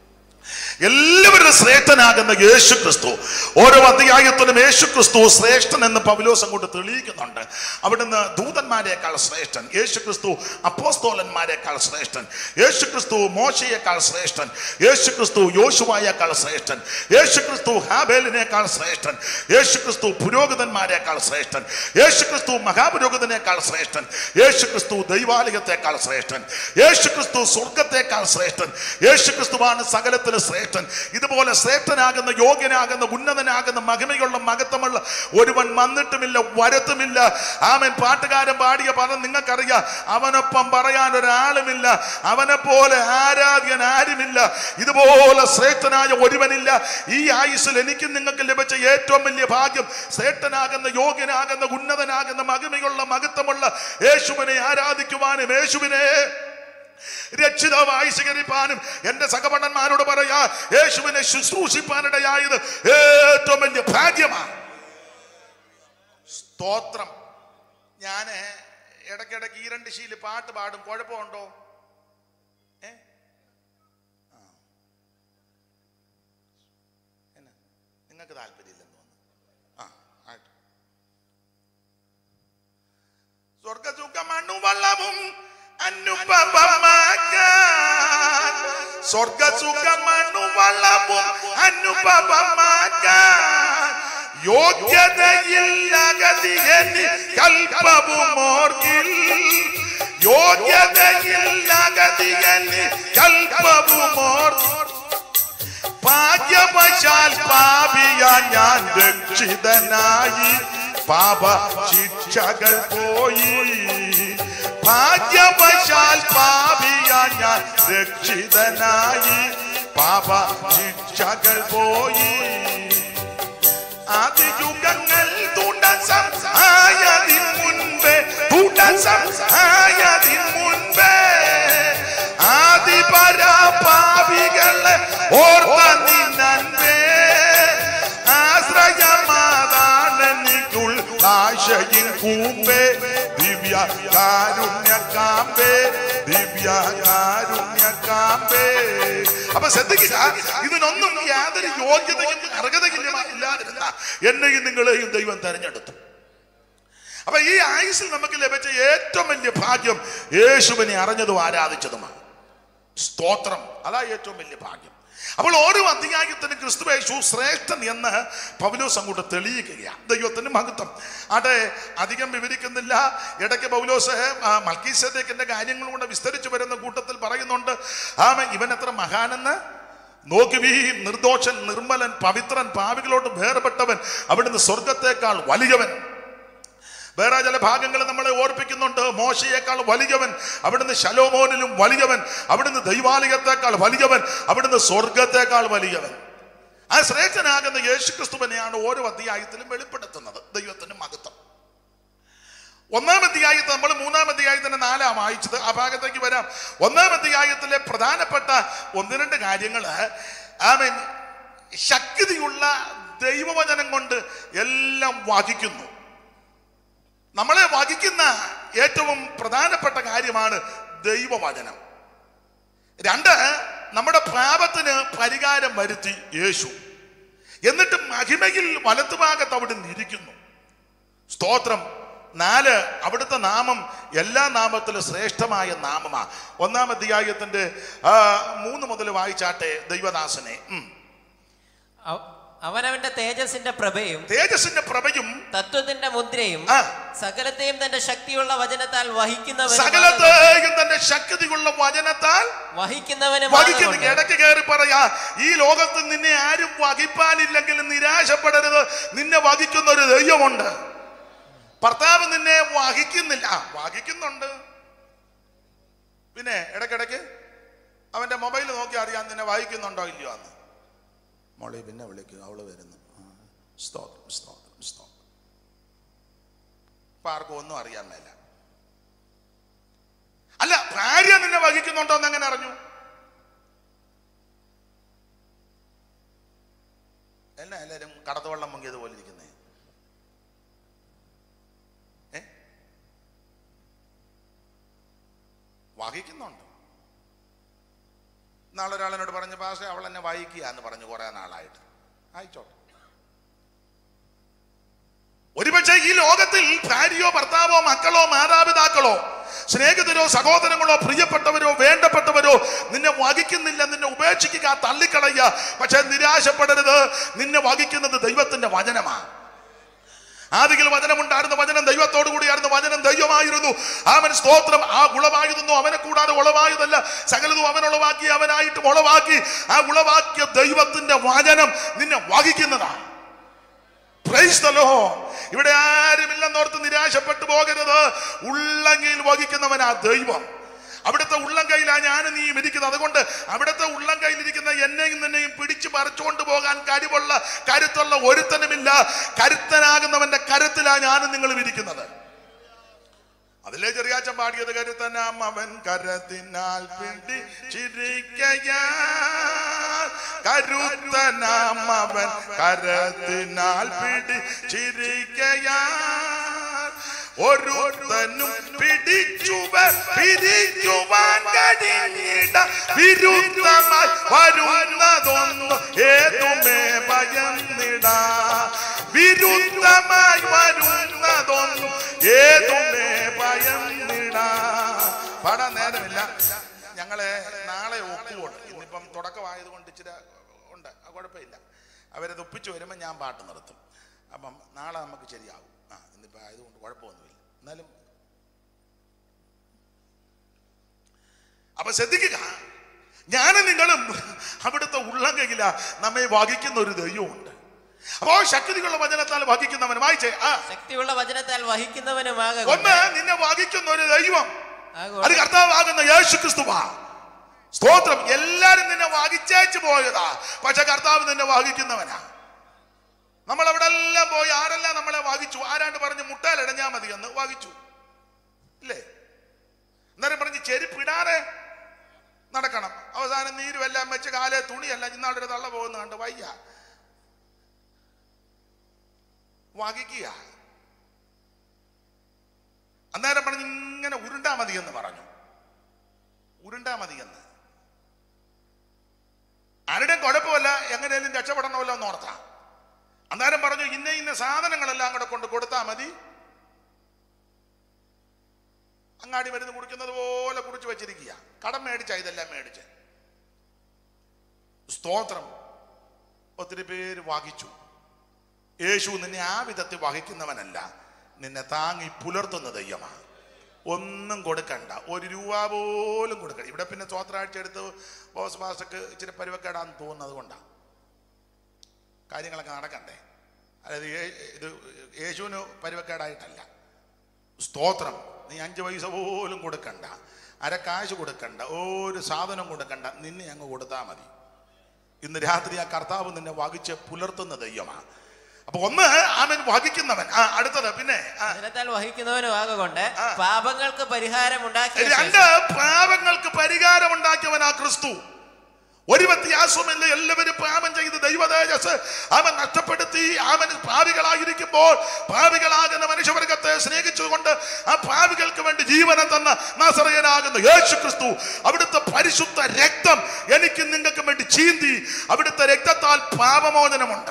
എല്ലാവരും ശ്രേഷ്ഠനാകുന്ന യേശു ക്രിസ്തു ഓരോ അധ്യായത്തിലും യേശു ക്രിസ്തു ശ്രേഷ്ഠൻ എന്ന് പൗലോസ് അങ്ങോട്ട് തെളിയിക്കുന്നുണ്ട് അവിടുന്ന് ദൂതന്മാരെക്കാൾ ശ്രേഷ്ഠൻ യേശു ക്രിസ്തു അപ്പോസ്തോലന്മാരെക്കാൾ ശ്രേഷ്ഠൻ യേശു ക്രിസ്തു മോശയേക്കാൾ ശ്രേഷ്ഠൻ യേശു ക്രിസ്തു യോശുവായേക്കാൾ ശ്രേഷ്ഠൻ യേശു ക്രിസ്തു ഹാബേലിനേക്കാൾ ശ്രേഷ്ഠൻ യേശു ക്രിസ്തു പുരോഹിതന്മാരെക്കാൾ ശ്രേഷ്ഠൻ യേശു ക്രിസ്തു മഹാപുരോഹിതനേക്കാൾ ശ്രേഷ്ഠൻ യേശു ക്രിസ്തു ദൈവാലയത്തെക്കാൾ ശ്രേഷ്ഠൻ യേശു ക്രിസ്തു സ്വർഗത്തെക്കാൾ ശ്രേഷ്ഠൻ യേശു ക്രിസ്തുവാണ് സകലത്തിന് ശ്രേഷ്ഠൻ ശ്രേഷ്ഠൻ ഇതുപോലെ ശ്രേഷ്ഠനാകുന്ന യോഗ്യനാകുന്ന ഉന്നതനാകുന്ന മഹിമയുള്ള മഹത്വമുള്ള ഒരുവൻ വന്നിട്ടുമില്ല വരത്തുമില്ല ആമൻ പാട്ടുകാരൻ പാടിയ പദം നിങ്ങൾക്കറിയാം അവനൊപ്പം പറയാൻ ഒരാളുമില്ല അവനെ പോലെ ആരാധ്യൻ ആരുമില്ല ഇതുപോലെ ശ്രേഷ്ഠനായ ഒരുവനില്ല ഈ ആയുസ്സിൽ എനിക്കും നിങ്ങൾക്ക് ലഭിച്ച ഏറ്റവും വലിയ ഭാഗ്യം ശ്രേഷ്ഠനാകുന്ന യോഗ്യനാകുന്ന ഉന്നതനാകുന്ന മഹിമയുള്ള മഹത്വമുള്ള യേശുവിനെ ആരാധിക്കുവാനും യേശുവിനെ രക്ഷിതാവായി സ്വീകരിപ്പാനും എന്റെ സഹപടന്മാരോട് പറയാ യേശുവിനെ ശുശ്രൂഷിപ്പാനിടയായത് ഏറ്റവും വലിയ ഭാഗ്യമാണ് സ്തോത്രം ഞാന് ഇടയ്ക്കിടയ്ക്ക് ഈ രണ്ട് ശീല് പാട്ട് പാടും കുഴപ്പമുണ്ടോ ഏ ആ. എന്നാ നിങ്ങൾക്ക് താല്പര്യമില്ലെന്ന് തോന്നുന്നു ആ ആയിട്ട് സ്വർഗസുഖമണ്ണു വള്ളവും അനുപമമാക്കാൻ സ്വർഗസുഖമണ്ണു വള്ളവും അനുപമമാക്കാൻ യോഗ്യതയില്ലഗതിയനി കൽപ്പവുമോർക്കിൽ യോഗ്യതയില്ലഗതിയനി കൽപ്പവുമോർ ഭാഗ്യവശാൽ പാപിയ ഞാൻ രക്ഷിതനായി പാപ ശിക്ഷകൾ പോയി ഭാഗ്യവശാൽ പാപിയ ഞാൻ രക്ഷിതനായി പാപ ശിക്ഷകൾ പോയി ആദിയുഗങ്ങൾ തുടസം ആയതിൻ മുൻപേ തുടസം ആയതിൻ മുൻപേ ആദിപരാപാപികളെ ഓർത്ത നിന്നേ ആശ്രയമാതാണെനിക്കുൾ ആശയിൻ കൂമ്പേ ദിവ്യ കാരുണ്യ കാമ്പേ ദിവ്യ കാരുണ്യ കാമ്പേ അപ്പൊ ശ്രദ്ധിക്കുക ഇതിനൊന്നും യാതൊരു യോഗ്യതയും അർഹതയും ഇല്ലാതിരുന്ന എന്നെയും നിങ്ങളെയും ദൈവം തെരഞ്ഞെടുത്തു അപ്പൊ ഈ ആയുസിൽ നമുക്ക് ലഭിച്ച ഏറ്റവും വലിയ ഭാഗ്യം യേശുവിനെ അറിഞ്ഞതും ആരാധിച്ചതുമാണ് സ്തോത്രം അതാ ഏറ്റവും വലിയ ഭാഗ്യം അപ്പോൾ ഓരോ അധ്യായത്തിന് ക്രിസ്തു യേശു ശ്രേഷ്ഠൻ എന്ന് പൗലോസ് അങ്ങോട്ട് തെളിയിക്കുകയാണ് ദൈവത്തിന് മഹത്വം ആട്ടെ അധികം വിവരിക്കുന്നില്ല ഇടയ്ക്ക് പൗലോസ് മൽക്കീസേക്കിന്റെ കാര്യങ്ങൾ കൊണ്ട് വിസ്തരിച്ചു വരുന്ന കൂട്ടത്തിൽ പറയുന്നുണ്ട് ആമ ഇവൻ എത്ര മഹാനെന്ന് നോക്കുവീ നിർദോഷൻ നിർമ്മലൻ പവിത്രൻ പാവികളോട് വേർപെട്ടവൻ അവിടുന്ന് സ്വർഗത്തേക്കാൾ വലിയവൻ വേറെ ചില ഭാഗങ്ങൾ നമ്മളെ ഓർപ്പിക്കുന്നുണ്ട് മോശയേക്കാൾ വലിയവൻ അവിടുന്ന് ശലോമോനിലും വലിയവൻ അവിടുന്ന് ദൈവാലയത്തേക്കാൾ വലിയവൻ അവിടുന്ന് സ്വർഗത്തേക്കാൾ വലിയവൻ ആ ശ്രേഷ്ഠനാകുന്ന യേശുക്രിസ്തുവിനെയാണ് ഓരോ അധ്യായത്തിലും വെളിപ്പെടുത്തുന്നത് ദൈവത്തിന്റെ മഹത്വം ഒന്നാം അധ്യായത്തിൽ നമ്മൾ മൂന്നാം അധ്യായത്തിന്റെ നാലാം വായിച്ചത് ആ ഭാഗത്തേക്ക് വരാം ഒന്നാം അധ്യായത്തിലെ പ്രധാനപ്പെട്ട ഒന്ന് രണ്ട് കാര്യങ്ങൾ ആമീൻ ശക്തിയുള്ള ദൈവവചനം കൊണ്ട് എല്ലാം വഹിക്കുന്നു നമ്മളെ വഹിക്കുന്ന ഏറ്റവും പ്രധാനപ്പെട്ട കാര്യമാണ് ദൈവവചനം രണ്ട് നമ്മുടെ പാപത്തിന് പരിഹാരം വരുത്തി യേശു എന്നിട്ട് മഹിമയിൽ വലത്തുഭാഗത്ത് അവിടെ ഇരിക്കുന്നു സ്തോത്രം നാല് അവിടുത്തെ നാമം എല്ലാ നാമത്തിലും ശ്രേഷ്ഠമായ നാമമാ ഒന്നാം അധ്യായത്തിന്റെ ആ, മൂന്ന് മുതൽ വായിച്ചാട്ടെ ദൈവദാസനെ ഉം. അവ- അവനവന്റെ തേജസിന്റെ പ്രഭയും തേജസ്സിന്റെ പ്രഭയും തത്വത്തിന്റെ മുദ്രയും ആ സകലത്തെയും തന്റെ ശക്തിയുള്ള വചനത്താൽ വഹിക്കുന്നവനും സകലത്തെയും തന്റെ ശക്തിയുള്ള വചനത്താൽ വഹിക്കുന്നവനും വഹിക്കുന്ന ഇടയ്ക്ക് കയറി പറയാ ഈ ലോകത്ത് നിന്നെ ആരും വഹിപ്പാനില്ലെങ്കിൽ നിരാശപ്പെടരുത് നിന്നെ വഹിക്കുന്ന ഒരു ദൈവമുണ്ട് ഭർത്താവ് നിന്നെ വഹിക്കുന്നില്ല ആ വഹിക്കുന്നുണ്ട് പിന്നെ ഇടയ്ക്കിടയ്ക്ക് അവന്റെ മൊബൈൽ നോക്കി അറിയാൻ നിന്നെ വഹിക്കുന്നുണ്ടോ ഇല്ലയോ എന്ന് മോളി പിന്നെ വിളിക്കുക അവള് വരുന്നു ആ, സ്തോത്രം സ്തോത്രം സ്തോത്രം ഇപ്പൊ ആർക്കും ഒന്നും അറിയാൻ മേല അല്ല ഭാര്യ നിന്നെ വഹിക്കുന്നുണ്ടോ എന്ന് എങ്ങനെ അറിഞ്ഞു എന്നാ എല്ലാരും കടത്തുവെള്ളം മുങ്ങിയതുപോലെ ഇരിക്കുന്നേ ഏ വഹിക്കുന്നുണ്ട് നാളെ ഒരാളിനോട് പറഞ്ഞു പാഷ അവൾ എന്നെ വായിക്കുക എന്ന് പറഞ്ഞു കുറെ നാളായിട്ട് ആയിച്ചോട്ടെ ഒരുപക്ഷെ ഈ ലോകത്തിൽ ഭാര്യയോ ഭർത്താവോ മക്കളോ മാതാപിതാക്കളോ സ്നേഹിതരോ സഹോദരങ്ങളോ പ്രിയപ്പെട്ടവരോ വേണ്ടപ്പെട്ടവരോ നിന്നെ വഹിക്കുന്നില്ല നിന്നെ ഉപേക്ഷിക്കുക തള്ളിക്കളയുക പക്ഷെ നിരാശപ്പെടരുത് നിന്നെ വഹിക്കുന്നത് ദൈവത്തിന്റെ വചനമാണ് ആദിയിൽ വചനമുണ്ടായിരുന്നു വചനം ദൈവത്തോടു കൂടിയായിരുന്നു വചനം ദൈവമായിരുന്നു അവൻ സ്തോത്രം ആ ഉളവായിരുന്നു അവനെ കൂടാതെ ഉളവായതല്ല സകലതും അവൻ ഉളവാക്കി അവനായിട്ട് ഉളവാക്കി ആ ഉളവാക്കിയ ദൈവത്തിന്റെ വചനം നിന്നെ വഹിക്കുന്നതാണ് Praise the Lord. ഇവിടെ ആരുമില്ലെന്നോർത്ത് നിരാശപ്പെട്ടു പോകരുത് ഉള്ളങ്കയിൽ വഹിക്കുന്നവനാ ദൈവം അവിടുത്തെ ഉള്ളം കയ്യിലാ ഞാൻ നീയും ഇരിക്കുന്നത് അതുകൊണ്ട് അവിടുത്തെ ഉള്ളം കയ്യിലിരിക്കുന്ന എന്നെയും നിന്നെയും പിടിച്ചു പറിച്ചുകൊണ്ട് പോകാൻ കഴിവുള്ള കരുത്തുള്ള ഒരുത്തനുമില്ല കരുത്തനാകുന്നവന്റെ കരുത്തിലാ ഞാനും നിങ്ങളും ഇരിക്കുന്നത് അതിലെ ചെറിയാച്ചൻ പാടിയത് കരുത്തനാം അവൻ കരത്തിനാൽ പിടിച്ചിരിക്കയാ കരുത്തനാം അവൻ കരത്തിനാൽ പിടിച്ചിരിക്കയാ ഒരുത്തനും പിടിച്ചുവ പിരിക്കുവാൻ കഴിഞ്ഞിട വിരുദ്ധമായി വരുന്നതൊന്നും ഏതുമേ ഭയന്നിട വിരുദ്ധമായി വരുന്നതൊന്നും ഏതുമേ ഭയന്നിട പാടാൻ നേരമില്ല ഞങ്ങളെ നാളെ ഒക്കുകൊണ്ട് ഇന്നിപ്പം തുടക്കമായതുകൊണ്ട് ഇച്ചിരി ഉണ്ട് അത് കുഴപ്പമില്ല അവരത് ഒപ്പിച്ച് വരുമ്പോൾ ഞാൻ പാട്ട് നിർത്തും അപ്പം നാളെ നമുക്ക് ശരിയാവും ആ ഇന്നിപ്പോൾ ആയതുകൊണ്ട് കുഴപ്പമൊന്നുമില്ല എന്നാലും അപ്പൊ ശ്രദ്ധിക്കുക ഞാനും നിങ്ങളും അവിടുത്തെ ഉള്ളങ്കയില നമ്മെ വഹിക്കുന്ന ഒരു ദൈവമുണ്ട് അപ്പോ ശക്തികളുള്ള വചനത്താൽ വഹിക്കുന്നവൻ വായിച്ചേ ആ ശക്തിയുള്ള വചനത്താൽ വഹിക്കുന്നവനുമാക ഒന്ന് നിന്നെ വഹിക്കുന്ന ഒരു ദൈവം ആകെ അത് കർത്താവാകുന്ന യേശു ക്രിസ്തുവാ സ്തോത്രം എല്ലാരും നിന്നെ വഹിച്ചേച്ചു പോയതാ പക്ഷെ കർത്താവ് നിന്നെ വഹിക്കുന്നവനാ നമ്മൾ അവിടെ എല്ലാം പോയി ആരെല്ലാം നമ്മളെ വഹിച്ചു ആരാണ്ട് പറഞ്ഞ് മുട്ടാലിടഞ്ഞാ മതി എന്ന് വഹിച്ചു ഇല്ലേ അന്നേരം പറഞ്ഞ് ചെരുപ്പിടാതെ നടക്കണം അവസാനം നീരുമെല്ലാം വെച്ച് കാലേ തുണിയെല്ലാം ഇന്നാളൊരു ഒരു തള്ള പോകുന്ന കണ്ട് വയ്യ വഹിക്കുക അന്നേരം പറഞ്ഞ് ഇങ്ങനെ ഉരുണ്ടാ മതി എന്ന് പറഞ്ഞു ഉരുണ്ടാ മതി എന്ന് ആരുടെയും കുഴപ്പമല്ല എങ്ങനെയും രക്ഷപ്പെടണമല്ലോ എന്ന് ഓർത്താ അന്നേരം പറഞ്ഞു ഇന്ന ഇന്ന സാധനങ്ങളെല്ലാം കൂടെ കൊണ്ട് കൊടുത്താൽ മതി അങ്ങാടി മരുന്ന് കുടിക്കുന്നത് പോലെ കുടിച്ചു വെച്ചിരിക്കുക കടം മേടിച്ച ഇതെല്ലാം മേടിച്ച് സ്തോത്രം ഒത്തിരി പേര് വഹിച്ചു യേശു നിന്നെ ആ വിധത്തിൽ വഹിക്കുന്നവനല്ല നിന്നെ താങ്ങി പുലർത്തുന്ന ദൈവമാണ് ഒന്നും കൊടുക്കണ്ട ഒരു രൂപ പോലും കൊടുക്കണ്ട ഇവിടെ പിന്നെ സ്തോത്രാഴ്ച എടുത്ത് ബോസ് മാസ്റ്റർക്ക് ഇച്ചിരി പരിവക്കേടാന്ന് തോന്നുന്നത് കൊണ്ടാണ് കാര്യങ്ങളൊക്കെ നടക്കണ്ടേ അതായത് ഏ- ഇത് യേശുവിന് പരിവക്കേടായിട്ടല്ല സ്തോത്രം നീ അഞ്ച് പൈസ പോലും കൊടുക്കണ്ട അര കാശ് കൊടുക്കണ്ട ഒരു സാധനം കൊടുക്കണ്ട നിന്നെ അങ്ങ് കൊടുത്താൽ മതി ഇന്ന് രാത്രി ആ കർത്താവ് നിന്നെ വഹിച്ച് പുലർത്തുന്ന ദൈവമാണ് അപ്പൊ ഒന്ന് അവൻ വഹിക്കുന്നവൻ ആ അടുത്തത് പിന്നെ ആ, വചനത്താൽ വഹിക്കുന്നവനുമാകൊണ്ട് ആ. പാപങ്ങൾക്ക് പരിഹാരം ഉണ്ടാക്കിയ രണ്ട് പാപങ്ങൾക്ക് പരിഹാരം ഉണ്ടാക്കിയവൻ ആ ക്രിസ്തു ഒരു വ്യത്യാസവുമില്ല എല്ലാവരും പാപം ചെയ്ത് ദൈവതേജസ് അവൻ നഷ്ടപ്പെടുത്തി അവൻ പാവികളായിരിക്കുമ്പോൾ പാവികളാകുന്ന മനുഷ്യവർഗത്തെ സ്നേഹിച്ചുകൊണ്ട് ആ പാവികൾക്ക് വേണ്ടി ജീവനെ തന്ന നസറയനാകുന്ന യേശു ക്രിസ്തു അവിടുത്തെ പരിശുദ്ധ രക്തം എനിക്ക് നിങ്ങൾക്ക് വേണ്ടി ചീന്തി അവിടുത്തെ രക്തത്താൽ പാപമോചനമുണ്ട്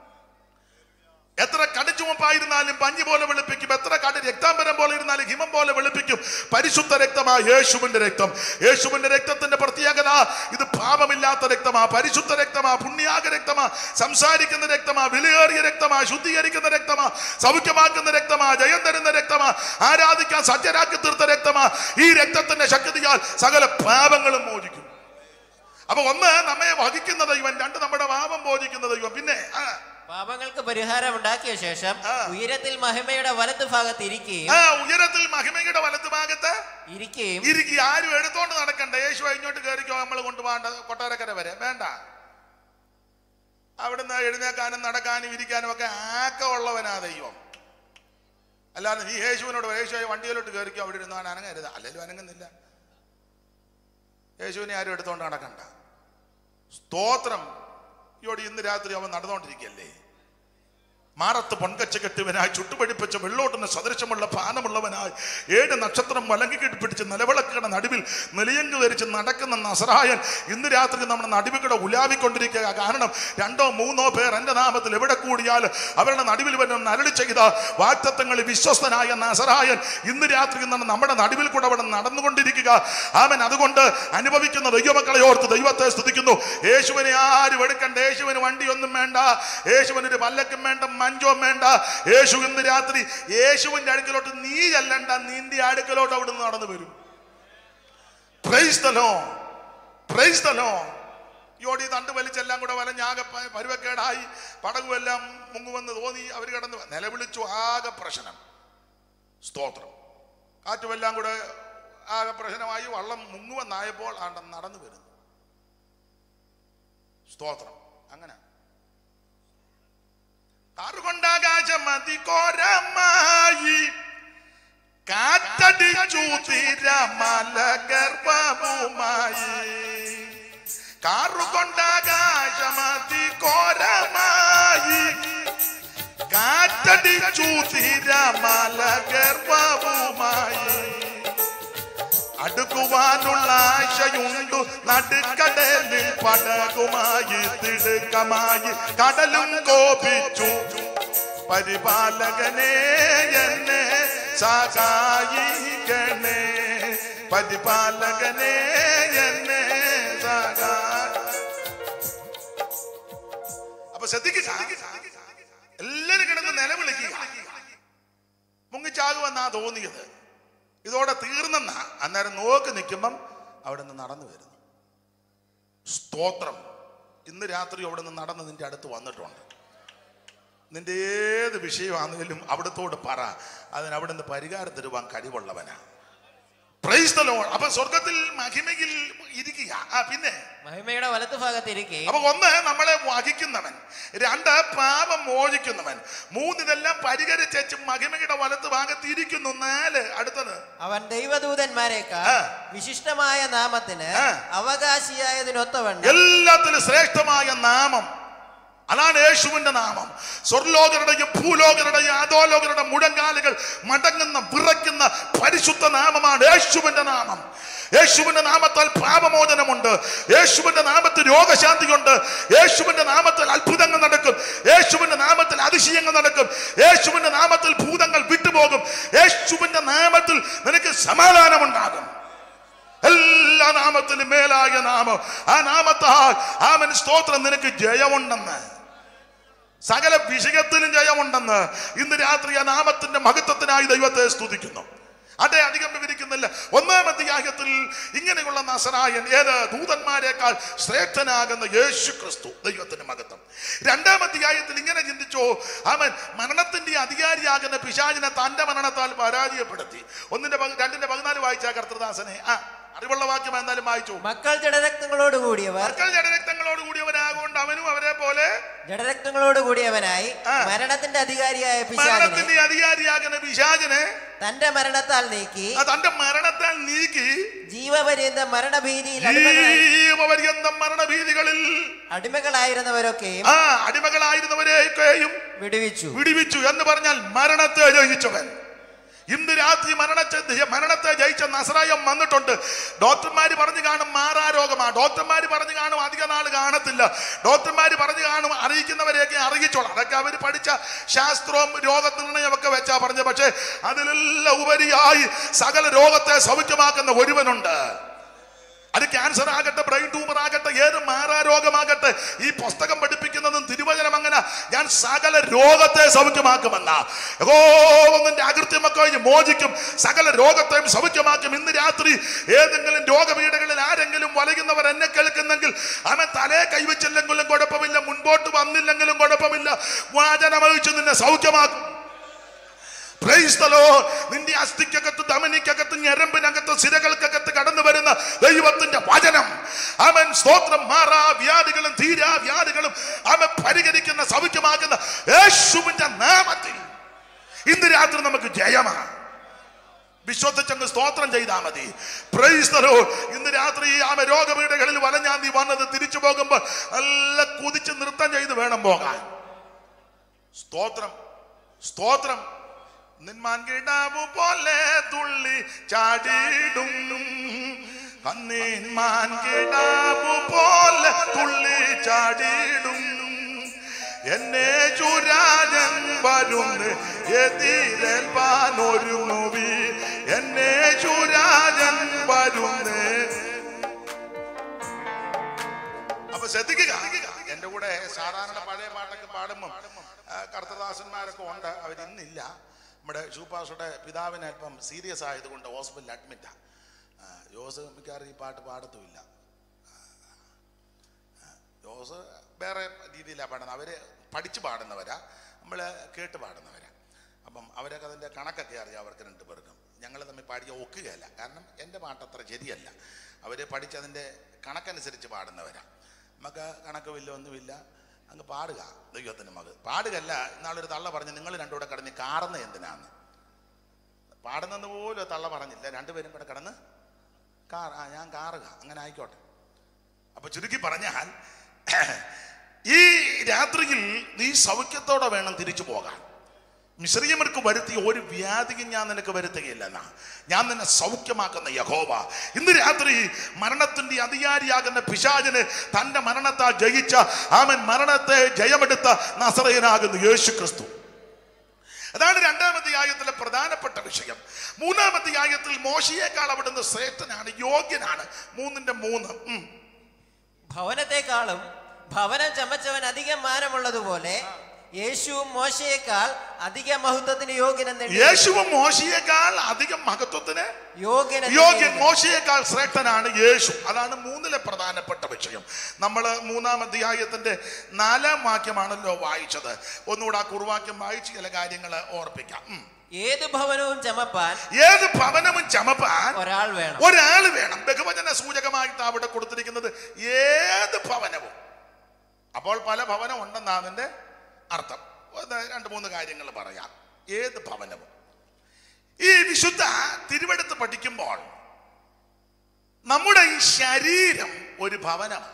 എത്ര കടുചുമപ്പായിരുന്നാലും പഞ്ഞി പോലെ വെളുപ്പിക്കും എത്ര കടു രക്താംബരം പോലെ ഇരുന്നാലും ഹിമം പോലെ വെളുപ്പിക്കും പരിശുദ്ധ രക്തമാ യേശുവിന്റെ രക്തം യേശുവിന്റെ രക്തത്തിന്റെ പ്രത്യേകത ഇത് പാപമില്ലാത്ത രക്തമാ പരിശുദ്ധ രക്തമാ പുണ്യാക രക്തമാ സംസാരിക്കുന്ന രക്തമാ വിലയേറിയ രക്തമാ ശുദ്ധീകരിക്കുന്ന രക്തമാ സൗഖ്യമാക്കുന്ന രക്തമാ ജയം തരുന്ന രക്തമാ ആരാധിക്കാൻ സജ്ജരാക്കി തീർത്ത രക്തമാ ഈ രക്തത്തിന്റെ ശക്തിയാൽ സകല പാപങ്ങളും മോചിക്കും അപ്പൊ ഒന്ന് നമ്മെ വഹിക്കുന്ന ദൈവം രണ്ട് നമ്മുടെ പാപം മോചിക്കുന്ന ദൈവം പിന്നെ ആ പാപങ്ങൾക്ക് പരിഹാരം ഉണ്ടാക്കിയ ശേഷം ആ. ഉയരത്തിൽ മഹിമയുടെ വലത്ത് ഭാഗത്ത് ഇരിക്കുകയും ആ ഉയരത്തിൽ മഹിമയുടെ വലത്തുഭാഗത്ത് ഇരിക്കുകയും ഇരിക്കി ആരും എടുത്തോണ്ട് നടക്കണ്ട യേശു ഇങ്ങോട്ട് കയറിക്കോ നമ്മൾ കൊണ്ടുപോകണ്ട കൊട്ടാരക്കര വരെ വേണ്ട അവിടുന്ന് എഴുന്നേക്കാനും നടക്കാനും ഇരിക്കാനും ഒക്കെ ആക്കമുള്ളവനാ ദൈവം അല്ലാതെ നീ യേശുവിനോട് പറ, യേശു വണ്ടിയിലോട്ട് കയറിക്കോ അവിടെ ഇരുന്നാണ് അനങ്ങരുത് അല്ലെങ്കിലും അനങ്ങുന്നില്ല യേശുവിനെ ആരും എടുത്തോണ്ട് നടക്കണ്ട സ്തോത്രം ഇയോട് ഇന്ന് രാത്രി അവൻ നടന്നുകൊണ്ടിരിക്കുകയല്ലേ മാറത്ത് പൊൻകച്ച കെട്ടിവനായി ചുട്ടുപടിപ്പിച്ച വെള്ളോട്ടുന്ന സദൃശമുള്ള പാനമുള്ളവനായി ഏഴ് നക്ഷത്രം വലങ്കി കെട്ടിപ്പിടിച്ച് നിലവിളക്കുകളുടെ നടുവിൽ നിലയങ്ക് ധരിച്ച് നടക്കുന്ന നസറായൻ ഇന്ന് രാത്രി നമ്മുടെ നടുവിലൂടെ ഉലാവിക്കൊണ്ടിരിക്കുക കാരണം രണ്ടോ മൂന്നോ പേർ എൻ്റെ നാമത്തിൽ എവിടെ കൂടിയാൽ അവരുടെ നടുവിൽ വരും നരളി ചെയ്ത വാക്തത്വങ്ങളിൽ വിശ്വസ്തനായ നസറായൻ ഇന്ന് രാത്രി നിന്ന് നമ്മുടെ നടുവിൽ കൂടെ അവിടെ നടന്നുകൊണ്ടിരിക്കുക അവൻ അതുകൊണ്ട് അനുഭവിക്കുന്ന ദൈവമക്കളെ ഓർത്ത് ദൈവത്തെ സ്തുതിക്കുന്നു യേശുവിനെ ആരും എടുക്കണ്ട യേശുവിന് വണ്ടിയൊന്നും വേണ്ട യേശുവിന് ഒരു പല്ലക്കും വേണ്ട മഞ്ചോ വേണ്ട യേശു ഇന്ന് രാത്രി യേശുവിന്റെ അടുക്കലോട്ട് നീ ചെല്ലണ്ട നിന്റെ അടുക്കലോട്ട് അവിടുന്ന് നടന്നു വരും praise the Lord praise the Lord യോടി തണ്ട് വലിച്ചെല്ലാം കൂടെ വലഞ്ഞാകെ പ- പരുവക്കേടായി പടകുമെല്ലാം മുങ്ങുവെന്ന് തോന്നി അവർ കിടന്ന് നിലവിളിച്ചു ആകെ പ്രശ്നം സ്തോത്രം കാറ്റുമെല്ലാം കൂടെ ആകെ പ്രശ്നമായി വള്ളം മുങ്ങുവെന്നായപ്പോൾ ആണ്ട നടന്നു വരുന്നു സ്തോത്രം അങ്ങനെ കാറുകൊണ്ടാകാശം അതിഘോരമായി കാറ്റടിച്ചു തിരമല ഗർഭവുമായി കാറുകൊണ്ടാകാശമതി ഘോരമായി കാറ്റടിച്ചു തിരമല ഗർഭവുമായി അടുക്കുവാനുള്ള ആശയുണ്ടു നടുക്കടലിൽ പടകുമായി തിടുക്കമായി കടലും കോപിച്ചു പരിപാലകനെ എന്നെ സഹായിക്കണേ പരിപാലകനെ എന്നെ സഹായി അപ്പൊ ശ്രദ്ധിക്കുക എല്ലാരും കിടന്ന് നിലവിളിക്കുക മുങ്ങിച്ചാകുമെന്നാ തോന്നിയത് ഇതോടെ തീർന്നെന്നാ അന്നേരം നോക്കി നിൽക്കുമ്പം അവിടെ നിന്ന് നടന്നു വരുന്നു സ്തോത്രം ഇന്ന് രാത്രി അവിടെ നിന്ന് നടന്ന് നിന്റെ അടുത്ത് വന്നിട്ടുണ്ട് നിന്റെ ഏത് വിഷയമാണെങ്കിലും അവിടത്തോട് പറ അതിന് അവിടെ നിന്ന് പരിഹാരം തരുവാൻ കഴിവുള്ളവനാ പ്രൈസ് the Lord. അപ്പൊ സ്വർഗത്തിൽ മഹിമയിൽ ഇരിക്കുക ആ പിന്നെ മഹിമയുടെ വലത്തുഭാഗത്തിരിക്കെ അപ്പൊ ഒന്ന് നമ്മളെ വഹിക്കുന്നവൻ രണ്ട് പാപം മോചിക്കുന്നവൻ മൂന്ന് ഇതെല്ലാം പരിഹരിച്ചു മഹിമയുടെ വലത്ത് ഭാഗത്ത് ഇരിക്കുന്നു നാല് അടുത്തത് അവൻ ദൈവദൂതന്മാരെക്കാൾ ആ. വിശിഷ്ടമായ നാമത്തിന് ആ. അവകാശിയായതിനൊത്തവണ്ണം എല്ലാത്തിലും ശ്രേഷ്ഠമായ നാമം അതാണ് യേശുവിന്റെ നാമം സ്വർലോകരുടെയും ഭൂലോകരുടെയും അധോലോകരുടെ മുഴങ്കാലുകൾ മടങ്ങുന്ന വിറയ്ക്കുന്ന പരിശുദ്ധ നാമമാണ് യേശുവിന്റെ നാമം യേശുവിന്റെ നാമത്താൽ പാപമോചനമുണ്ട് യേശുവിന്റെ നാമത്തിൽ രോഗശാന്തിയുണ്ട് യേശുവിന്റെ നാമത്തിൽ അത്ഭുതങ്ങൾ നടക്കും യേശുവിന്റെ നാമത്തിൽ അതിശയങ്ങൾ നടക്കും യേശുവിന്റെ നാമത്തിൽ ഭൂതങ്ങൾ വിട്ടുപോകും യേശുവിന്റെ നാമത്തിൽ നിനക്ക് സമാധാനമുണ്ടാകും എല്ലാ നാമത്തിലും മേലായ നാമം ആ നാമത്താൽ ആമൻ സ്തോത്രം നിനക്ക് ജയമുണ്ടെന്ന് സകല വിഷയത്തിലും ജയമുണ്ടെന്ന് ഇന്ന് രാത്രി ആ നാമത്തിന്റെ മഹത്വത്തിനായി ദൈവത്തെ സ്തുതിക്കുന്നു അതെ അധികം വിവരിക്കുന്നില്ല ഒന്നാം അധ്യായത്തിൽ ഇങ്ങനെയുള്ള നസറായൻ ഏത് ദൂതന്മാരെക്കാൾ ശ്രേഷ്ഠനാകുന്ന യേശു ക്രിസ്തു ദൈവത്തിന്റെ മഹത്വം രണ്ടാം അധ്യായത്തിൽ ഇങ്ങനെ ചിന്തിച്ചോ അവൻ മരണത്തിന്റെ അധികാരിയാകുന്ന പിശാചിനെ തന്റെ മരണത്താൽ പരാജയപ്പെടുത്തി ഒന്നിന്റെ പതി- രണ്ടിന്റെ പതിനാല് വായിച്ച കർത്തൃദാസനെ ആ അറിവുള്ള വാക്യം എന്തായാലും വായിച്ചു മക്കൾ ജഡരക്തങ്ങളോട് കൂടിയവർ മക്കൾ ജഡരക്തങ്ങളോട് കൂടിയവനാകൊണ്ട് അവനും അവരെ പോലെ ജഡരക്തങ്ങളോട് കൂടിയവനായി ആ. മരണത്തിന്റെ അധികാരിയായ പിശാചിനെ മരണത്തിന്റെ അധികാരിയാകുന്ന പിശാചിനെ തന്റെ മരണത്താൽ നീക്കി ആ തന്റെ മരണത്താൽ നീക്കി ജീവപര്യന്തം മരണഭീതിയിൽ അടിമകളായി ജീവപര്യന്തം മരണഭീതികളിൽ അടിമകളായിരുന്നവരൊക്കെയും ആ അടിമകളായിരുന്നവരെയൊക്കെയും വിടുവിച്ചു വിടിവിച്ചു എന്ന് പറഞ്ഞാൽ മരണത്തെ ജയിച്ചവൻ ഇന്ന് രാത്രി മരണത്തെ മരണത്തെ ജയിച്ച നസറായം വന്നിട്ടുണ്ട് ഡോക്ടർമാർ പറഞ്ഞു കാണും മാറാ രോഗമാ ഡോക്ടർമാർ പറഞ്ഞു കാണും അധിക നാൾ കാണത്തില്ല ഡോക്ടർമാർ പറഞ്ഞു കാണും അറിയിക്കുന്നവരെയൊക്കെ അറിയിച്ചോളാം അതൊക്കെ അവർ പഠിച്ച ശാസ്ത്രവും രോഗനിർണയം ഒക്കെ വെച്ചാ പറഞ്ഞത് പക്ഷേ അതിലെല്ലാം ഉപരിയായി സകല രോഗത്തെ സൗഖ്യമാക്കുന്ന ഒരുവനുണ്ട് അത് ക്യാൻസർ ആകട്ടെ ബ്രെയിൻ ട്യൂമർ ആകട്ടെ ഏത് മാറാ രോഗമാകട്ടെ ഈ പുസ്തകം പഠിപ്പിക്കുന്നതും തിരുവചനം അങ്ങനെ ഞാൻ സകല രോഗത്തെ സൗഖ്യമാക്കുമെന്ന യഹോവന്റെ അകൃത്യമൊക്കെ കഴിഞ്ഞ് മോചിക്കും സകല രോഗത്തെയും സൗഖ്യമാക്കും ഇന്ന് രാത്രി ഏതെങ്കിലും രോഗപീഠകളിൽ ആരെങ്കിലും വലയുന്നവർ എന്നെ കേൾക്കുന്നെങ്കിൽ അവൻ തലേ കൈവച്ചില്ലെങ്കിലും കുഴപ്പമില്ല മുൻപോട്ട് വന്നില്ലെങ്കിലും കുഴപ്പമില്ല വാചനമഴിച്ച് നിന്നെ സൗഖ്യമാക്കും Praise the Lord. നിന്റെ അസ്ഥിക്കകത്ത് ധമനിക്കകത്ത് ഞരമ്പിനകത്ത് സിരകൾക്കകത്ത് കടന്നു വരുന്ന ദൈവത്തിന്റെ വചനം അവൻ സ്തോത്രം മാറാ വ്യാധികളും തീരാ വ്യാധികളും അവൻ പരിഹരിക്കുന്ന സൗഖ്യമാക്കുന്ന യേശുവിന്റെ നാമത്തിൽ ഇന്ന് രാത്രി നമുക്ക് ജയമാണ് വിശ്വസിച്ചങ്ങ് സ്തോത്രം ചെയ്താൽ മതി പ്രൈസ് the Lord. ഇന്ന് രാത്രി ആമ രോഗപീഠകളിൽ വലഞ്ഞാന്തി വന്നത് തിരിച്ചു പോകുമ്പോൾ നല്ല കുതിച്ച് നൃത്തം ചെയ്ത് വേണം പോകാൻ സ്തോത്രം സ്തോത്രം നിന്മാൻകിടാവു പോലെ തുള്ളി ചാടിയിടും കന്നീന്മാൻകിടാവു പോലെ തുള്ളി ചാടിയിടും എന്നെ ചുരാജൻ വരുന്ന് എതിരേൽപ്പാൻ ഒരുങ്ങുവി എന്നെ ചുരാജൻ വരുന്ന് അപ്പൊ ശ്രദ്ധിക്കുക എൻ്റെ കൂടെ സാധാരണ പഴയ പാട്ടൊക്കെ പാടുമ്പം ആ, കർത്തദാസന്മാരൊക്കെ ഉണ്ട് അവരിന്നില്ല നമ്മുടെ ഷൂപ്പാസുടെ പിതാവിന് അല്പം സീരിയസ് ആയതുകൊണ്ട് ഹോസ്പിറ്റലിൽ അഡ്മിറ്റാണ് ജോസ് മിക്കവാറും ഈ പാട്ട് പാടത്തുമില്ല ജോസ് വേറെ രീതിയിലാണ് പാടുന്നത് അവർ പഠിച്ച് പാടുന്നവരാ നമ്മൾ കേട്ട് പാടുന്നവരാ അപ്പം അവരൊക്കെ അതിൻ്റെ കണക്കൊക്കെ അറിയാം അവർക്ക് രണ്ട് പേർക്കും ഞങ്ങൾ തമ്മിൽ പാടിയ ഒക്കുകയല്ല കാരണം എൻ്റെ പാട്ട് അത്ര ശരിയല്ല അവർ പഠിച്ചതിൻ്റെ കണക്കനുസരിച്ച് പാടുന്നവരാ നമുക്ക് കണക്ക് വില്ല ഒന്നുമില്ല അങ്ങ് പാടുക ദൈവത്തിൻ്റെ മകൾ പാടുകയല്ല ഇന്നാളൊരു തള്ള പറഞ്ഞ് നിങ്ങൾ രണ്ടുകൂടെ കിടന്ന് കാറുന്ന എന്തിനാന്ന് പാടുന്നെന്ന് പോലും തള്ള പറഞ്ഞില്ല രണ്ടുപേരും കൂടെ കിടന്ന് കാർ ആ ഞാൻ കാറുക അങ്ങനെ ആയിക്കോട്ടെ അപ്പൊ ചുരുക്കി പറഞ്ഞാൽ ഈ രാത്രിയിൽ നീ സൗഖ്യത്തോടെ വേണം തിരിച്ചു പോകാൻ മിശ്രീമർക്ക് വരുത്തിയ ഒരു വ്യാധിയും ഞാൻ നിനക്ക് വരുത്തുകയില്ല എന്നാ ഞാൻ നിന്നെ സൗഖ്യമാക്കുന്ന യഹോവ ഇന്ന് രാത്രി മരണത്തിന്റെ അധികാരിയാകുന്ന പിശാചിന് തന്റെ മരണത്താൽ ജയിച്ച ആമൻ മരണത്തെ ജയമെടുത്ത നസറയനാകുന്നു യേശു ക്രിസ്തു അതാണ് രണ്ടാമത്തെ ആയത്തിലെ പ്രധാനപ്പെട്ട വിഷയം മൂന്നാമത്തെ ആയത്തിൽ മോശയേക്കാൾ അവിടുന്ന് ശ്രേഷ്ഠനാണ് യോഗ്യനാണ് മൂന്നിന്റെ മൂന്ന് ഉം. ഭവനത്തെക്കാളും ഭവനം ചമച്ചവൻ അധികം മാനമുള്ളതുപോലെ യേശുവും മോശയേക്കാൾ അധിക മഹത്വത്തിന് യോഗ്യനെന്ന് എണ്ണി- യേശുവും മോശയേക്കാൾ അധികം മഹത്വത്തിന് യോഗ്യനെന്ന് യോഗ്യൻ എണ്ണി- മോശയേക്കാൾ ശ്രേഷ്ഠനാണ് യേശു അതാണ് മൂന്നിലെ പ്രധാനപ്പെട്ട വിഷയം നമ്മൾ മൂന്നാം അധ്യായത്തിന്റെ നാലാം വാക്യമാണല്ലോ വായിച്ചത് ഒന്നുകൂടെ ആ കുറുവാക്യം വായിച്ച് ചില കാര്യങ്ങൾ ഓർപ്പിക്കാം ഉം. ഏത് ഭവനവും ചമപ്പാൻ ഏത് ഭവനവും ചമപ്പാൻ ഒരാൾ വേണം ഒരാൾ വേണം ബഹുവചന സൂചകമായിട്ട് അവിടെ കൊടുത്തിരിക്കുന്നത് ഏത് ഭവനവും അപ്പോൾ പല ഭവനം ഉണ്ടെന്നാണ് അതിന്റെ അർത്ഥം ഒന്ന് രണ്ട് മൂന്ന് കാര്യങ്ങൾ പറയാം ഏത് ഭവനവും ഈ വിശുദ്ധ തിരുവെടുത്ത് പഠിക്കുമ്പോൾ നമ്മുടെ ഈ ശരീരം ഒരു ഭവനമാണ്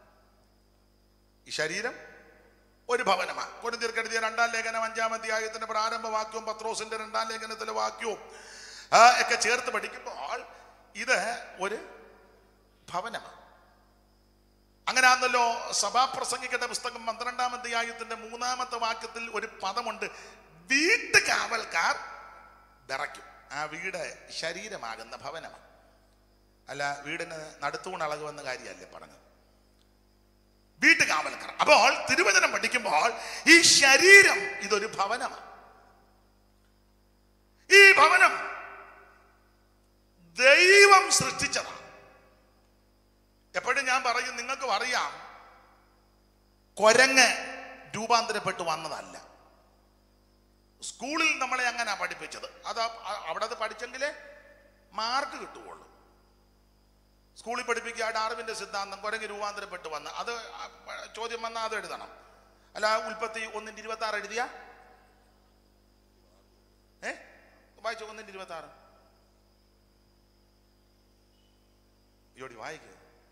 ഈ ശരീരം ഒരു ഭവനമാണ് കൊടുത്തിർക്കെഴുതിയ രണ്ടാം ലേഖനം അഞ്ചാം അധ്യായത്തിന്റെ പ്രാരംഭ വാക്യവും പത്രോസിന്റെ രണ്ടാം ലേഖനത്തിലെ വാക്യവും ആ, ഒക്കെ ചേർത്ത് പഠിക്കുമ്പോൾ ഇത് ഒരു ഭവനമാണ് അങ്ങനെയാണല്ലോ സഭാപ്രസംഗിക്കയുടെ പുസ്തകം പന്ത്രണ്ടാം അധ്യായത്തിന്റെ മൂന്നാമത്തെ വാക്യത്തിൽ ഒരു പദമുണ്ട് വീട്ടുകാവൽക്കാർ വിറയ്ക്കും ആ വീട് ശരീരമാകുന്ന ഭവനമാണ് അല്ല വീടിന് നടുത്തൂണ് അളകുവെന്ന കാര്യമല്ലേ പറഞ്ഞത് വീട്ടുകാവൽക്കാർ അപ്പോൾ തിരുവചനം പഠിക്കുമ്പോൾ ഈ ശരീരം ഇതൊരു ഭവനമാണ് ഈ ഭവനം ദൈവം സൃഷ്ടിച്ചതാണ് എപ്പോഴും ഞാൻ പറയും നിങ്ങൾക്കും അറിയാം കൊരങ്ങ് രൂപാന്തരപ്പെട്ട് വന്നതല്ല സ്കൂളിൽ നമ്മളെ അങ്ങനെ പഠിപ്പിച്ചത് അത് അ- അവിടെ അത് പഠിച്ചെങ്കിലേ മാർക്ക് കിട്ടുകയുള്ളൂ സ്കൂളിൽ പഠിപ്പിക്കുക ഡാർവിന്റെ സിദ്ധാന്തം കുരങ്ങ് രൂപാന്തരപ്പെട്ട് വന്ന് അത് ആ, ചോദ്യം വന്നാൽ അത് എഴുതണം അല്ല ഉൽപ്പത്തി ഒന്നിന്റെ ഇരുപത്തി ആറ് എഴുതിയ ഏ വായിച്ചു ഒന്നിന്റെ ഇരുപത്തി ആറ് ഇയോടി വായിക്കുക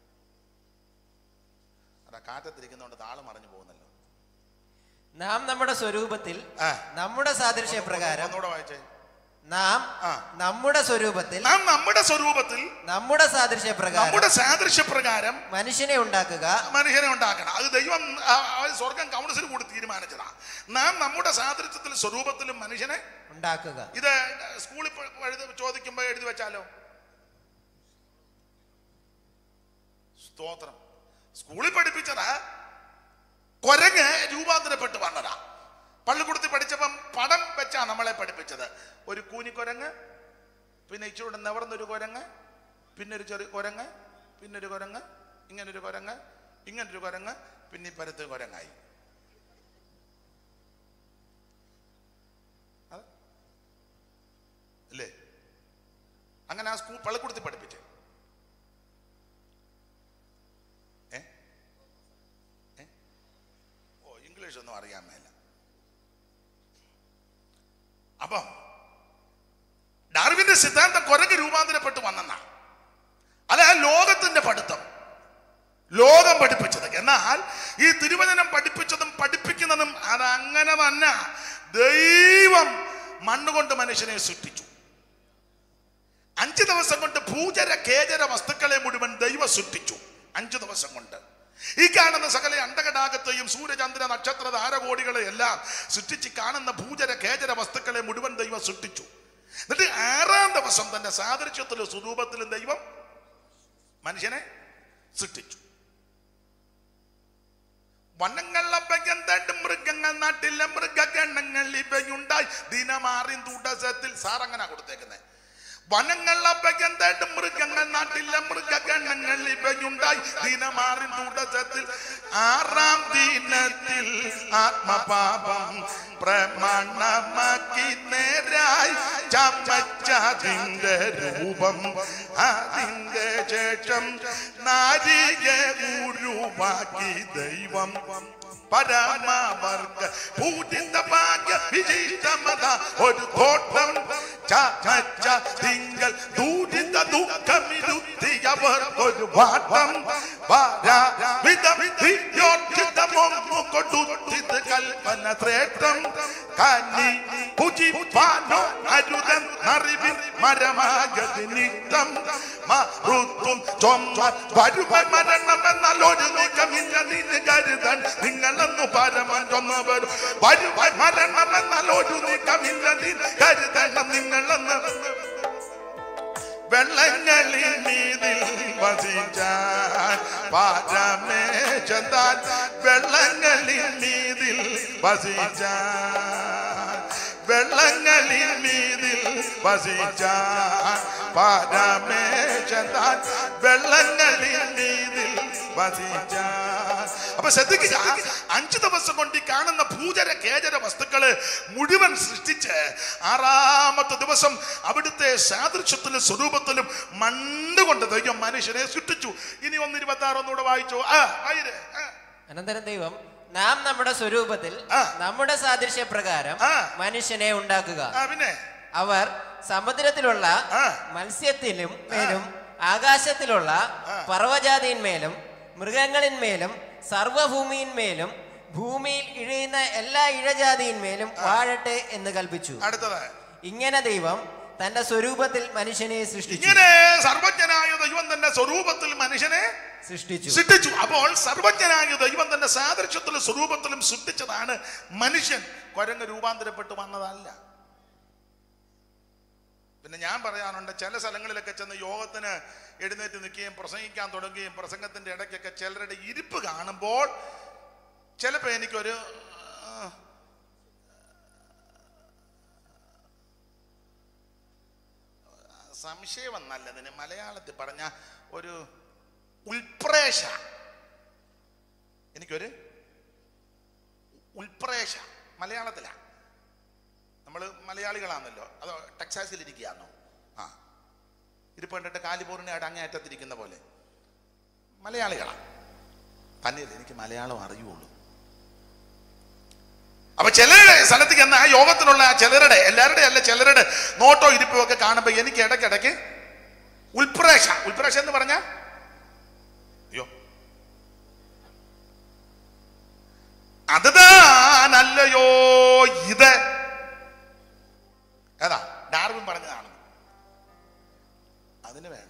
അതാ കാറ്റത്തിരിക്കുന്നതുകൊണ്ട് താളം മറിഞ്ഞു പോകുന്നല്ലോ നാം നമ്മുടെ സ്വരൂപത്തിൽ ആ. നമ്മുടെ സാദൃശ്യ പ്രകാരം ഒന്നുകൂടെ വായിച്ചേ നാം ആ. നമ്മുടെ സ്വരൂപത്തിൽ നാം നമ്മുടെ സ്വരൂപത്തിൽ നമ്മുടെ സാദൃശ്യ പ്രകാരം നമ്മുടെ സാദൃശ്യപ്രകാരം മനുഷ്യനെ ഉണ്ടാക്കുക മനുഷ്യനെ ഉണ്ടാക്കണം അത് ദൈവം ആ, ആ സ്വർഗം കൗൺസിൽ കൂടി തീരുമാനിച്ചതാ നാം നമ്മുടെ സാദൃശ്യത്തിൽ സ്വരൂപത്തിലും മനുഷ്യനെ ഉണ്ടാക്കുക ഇത് സ്കൂളിൽ പ- എഴുതി ചോദിക്കുമ്പോൾ എഴുതി വെച്ചാലോ സ്തോത്രം സ്കൂളിൽ പഠിപ്പിച്ചത് കൊരങ്ങ് രൂപാന്തരപ്പെട്ട് വന്നതാ പള്ളിക്കൂടത്തിൽ പഠിച്ചപ്പം പടം വെച്ചാ നമ്മളെ പഠിപ്പിച്ചത് ഒരു കൂനിക്കൊരങ്ങ് പിന്നെ ഇച്ചിരൂടെ നിവർന്നൊരു കുരങ്ങ് പിന്നെ ഒരു ചെറിയ കുരങ്ങ് പിന്നെ ഒരു കുരങ്ങ് ഇങ്ങനൊരു കുരങ്ങ് ഇങ്ങനൊരു കുരങ്ങ് പിന്നെ ഈ പരുത്ത് കുരങ്ങായി അത്? അല്ലേ അങ്ങനെ ആ സ്കൂൾ പള്ളിക്കൂടത്തിൽ പഠിപ്പിച്ചേ ഏ ഏ? ഓ ഇംഗ്ലീഷ് ഒന്നും അറിയാൻ മേല അപ്പം ഡാർവിന്റെ സിദ്ധാന്തം കുരങ്ങ് രൂപാന്തരപ്പെട്ട് വന്നെന്നാ അല്ല ആ ലോകത്തിന്റെ പഠിത്തം ലോകം പഠിപ്പിച്ചത് എന്നാൽ ഈ തിരുവചനം പഠിപ്പിച്ചതും പഠിപ്പിക്കുന്നതും അതങ്ങനെ തന്നെ ദൈവം മണ്ണുകൊണ്ട് മനുഷ്യനെ സൃഷ്ടിച്ചു അഞ്ച് ദിവസം കൊണ്ട് ഭൂചര കേചര വസ്തുക്കളെ മുഴുവൻ ദൈവം സൃഷ്ടിച്ചു അഞ്ചു ദിവസം കൊണ്ട് ഈ കാണുന്ന സകല അണ്ടകടാകത്തെയും സൂര്യചന്ദ്ര നക്ഷത്ര താരകോടികളെ എല്ലാം സൃഷ്ടിച്ച് കാണുന്ന ഭൂചര കേചര വസ്തുക്കളെ മുഴുവൻ ദൈവം സൃഷ്ടിച്ചു എന്നിട്ട് ആറാം ദിവസം തന്റെ സാദൃശ്യത്തിലും സ്വരൂപത്തിലും ദൈവം മനുഷ്യനെ സൃഷ്ടിച്ചു വനങ്ങളപ്പയ്യന്തണ്ട് മൃഗങ്ങൾ നാട്ടിലെ മൃഗഗണങ്ങൾ ഇവയുണ്ടായി ദിനമാറി തുടസത്തിൽ സാർ അങ്ങനെ കൊടുത്തേക്കുന്നത് വനങ്ങളപ്പയ്യന്തണ്ട് മൃഗങ്ങൾ നാട്ടിലെ മൃഗഗണങ്ങൾ ഇവയുണ്ടായി ദിനമാറി തുടസത്തിൽ ആറാം ദിനത്തിൽ ആത്മപാപം പ്രമാണമാക്കി നേരായി ചമച്ചതിന്റെ രൂപം അതിന്റെ ശേഷം നാരികെ ഉരുവാക്കി ദൈവം പരമവർഗ പൂജിത ഭാഗ്യ വിശിഷ്ടമത ഒരു തോട്ടം ചമച്ച തിങ്കൾ ദൂരിത ദുഃഖമിരുത്തിയവർ ഒരു വാട്ടം വിധം വിദ്യോർജിതമൊന്നു കൊടുത്തിത് കൽപ്പന ശ്രേഷ്ഠം കന്നി പുജിപ്പാനോ അരുതൻ അറിവിൻ മരമാകതി നിത്തം മറുത്തും ചൊമ്മ വരുവ മരണം എന്നാൽ ഒരു നീക്കമില്ല നിന് കരുതൻ നിങ്ങളെന്നു പരമൻ ചൊന്നവരും വരുവ മരണം എന്നാൽ ഒരു നീക്കമില്ല നിന് കരുതണം നിങ്ങളെന്ന് വെള്ളങ്ങളിൽ മീതിൽ വസിച്ചാൻ പാരമേശന്താൻ വെള്ളങ്ങളിൽ മീതിൽ വസിച്ചാൻ വെള്ളങ്ങളിൽ മീതിൽ വസിച്ചാൻ പാരമേശന്താൻ വെള്ളങ്ങളിൽ മീതിൽ വസിച്ചാൻ അപ്പൊ ശ്രദ്ധിക്കുക അഞ്ചു ദിവസം കൊണ്ട് ഈ കാണുന്ന ഭൂചര കേചര വസ്തുക്കള് മുഴുവൻ സൃഷ്ടിച്ച് ആറാമത്തെ ദിവസം അവിടുത്തെ സാദൃശ്യത്തിലും സ്വരൂപത്തിലും മണ്ണുകൊണ്ട് ദൈവം മനുഷ്യനെ സൃഷ്ടിച്ചു ഇനി ഒന്ന് ഇരുപത്തി ആറ് ഒന്നുകൂടെ വായിച്ചു ആ ആയിരേ ആ. അനന്തരം ദൈവം നാം നമ്മുടെ സ്വരൂപത്തിൽ ആ. നമ്മുടെ സാദൃശ്യപ്രകാരം ആ. മനുഷ്യനെ ഉണ്ടാക്കുക ആ പിന്നെ അവർ സമുദ്രത്തിലുള്ള ആ. മത്സ്യത്തിലും മേലും ആകാശത്തിലുള്ള പർവ്വജാതിന്മേലും മൃഗങ്ങളിന്മേലും സർവഭൂമിയിന്മേലും ഭൂമിയിൽ ഇഴയുന്ന എല്ലാ ഇഴജാതിയിന്മേലും വാഴട്ടെ എന്ന് കൽപ്പിച്ചു അടുത്തത് ഇങ്ങനെ ദൈവം തന്റെ സ്വരൂപത്തിൽ മനുഷ്യനെ സൃഷ്ടിച്ചു ഇങ്ങനെ സർവജ്ഞനായ ദൈവം തന്റെ സ്വരൂപത്തിൽ മനുഷ്യനെ സൃഷ്ടിച്ചു സൃഷ്ടിച്ചു അപ്പോൾ സർവജ്ഞനായ ദൈവം തന്റെ സാദൃശ്യത്തിലും സ്വരൂപത്തിലും സൃഷ്ടിച്ചതാണ് മനുഷ്യൻ കുരങ്ങ് രൂപാന്തരപ്പെട്ടു വന്നതല്ല പിന്നെ ഞാൻ പറയാനുണ്ട് ചില സ്ഥലങ്ങളിലൊക്കെ ചെന്ന് യോഗത്തിന് എഴുന്നേറ്റ് നിൽക്കുകയും പ്രസംഗിക്കാൻ തുടങ്ങുകയും പ്രസംഗത്തിന്റെ ഇടയ്ക്കൊക്കെ ചിലരുടെ ഇരിപ്പ് കാണുമ്പോൾ ചിലപ്പോൾ എനിക്കൊരു ആ, സംശയം എന്നല്ലതിന് മലയാളത്തിൽ പറഞ്ഞ ഒരു ഉൾപ്രേഷ എനിക്കൊരു ഉൾപ്രേഷ മലയാളത്തിലാണ് നമ്മൾ മലയാളികളാണല്ലോ അതോ ടെക്സാസിൽ ഇരിക്കുകയാണോ ആ ഇരിപ്പ് കണ്ടിട്ട് കാലിപൂർണ്ണയായിട്ട് അങ്ങേയറ്റത്തിരിക്കുന്ന പോലെ മലയാളികളാണ് തന്നെയല്ല എനിക്ക് മലയാളം അറിയുള്ളൂ അപ്പൊ ചിലരുടെ സ്ഥലത്ത് ചെന്ന ആ യോഗത്തിലുള്ള ആ ചിലരുടെ എല്ലാവരുടെ അല്ല ചിലരുടെ നോട്ടോ ഇരിപ്പോ ഒക്കെ കാണുമ്പോ എനിക്ക് ഇടയ്ക്കിടയ്ക്ക് ഉൾപ്രേഷ ഉൾപ്രേഷ എന്ന് പറഞ്ഞ അയ്യോ അത് താനല്ലയോ ഇത് ഏതാ ഡാർവിൻ പറഞ്ഞതാണ് അതിന് വേണ്ട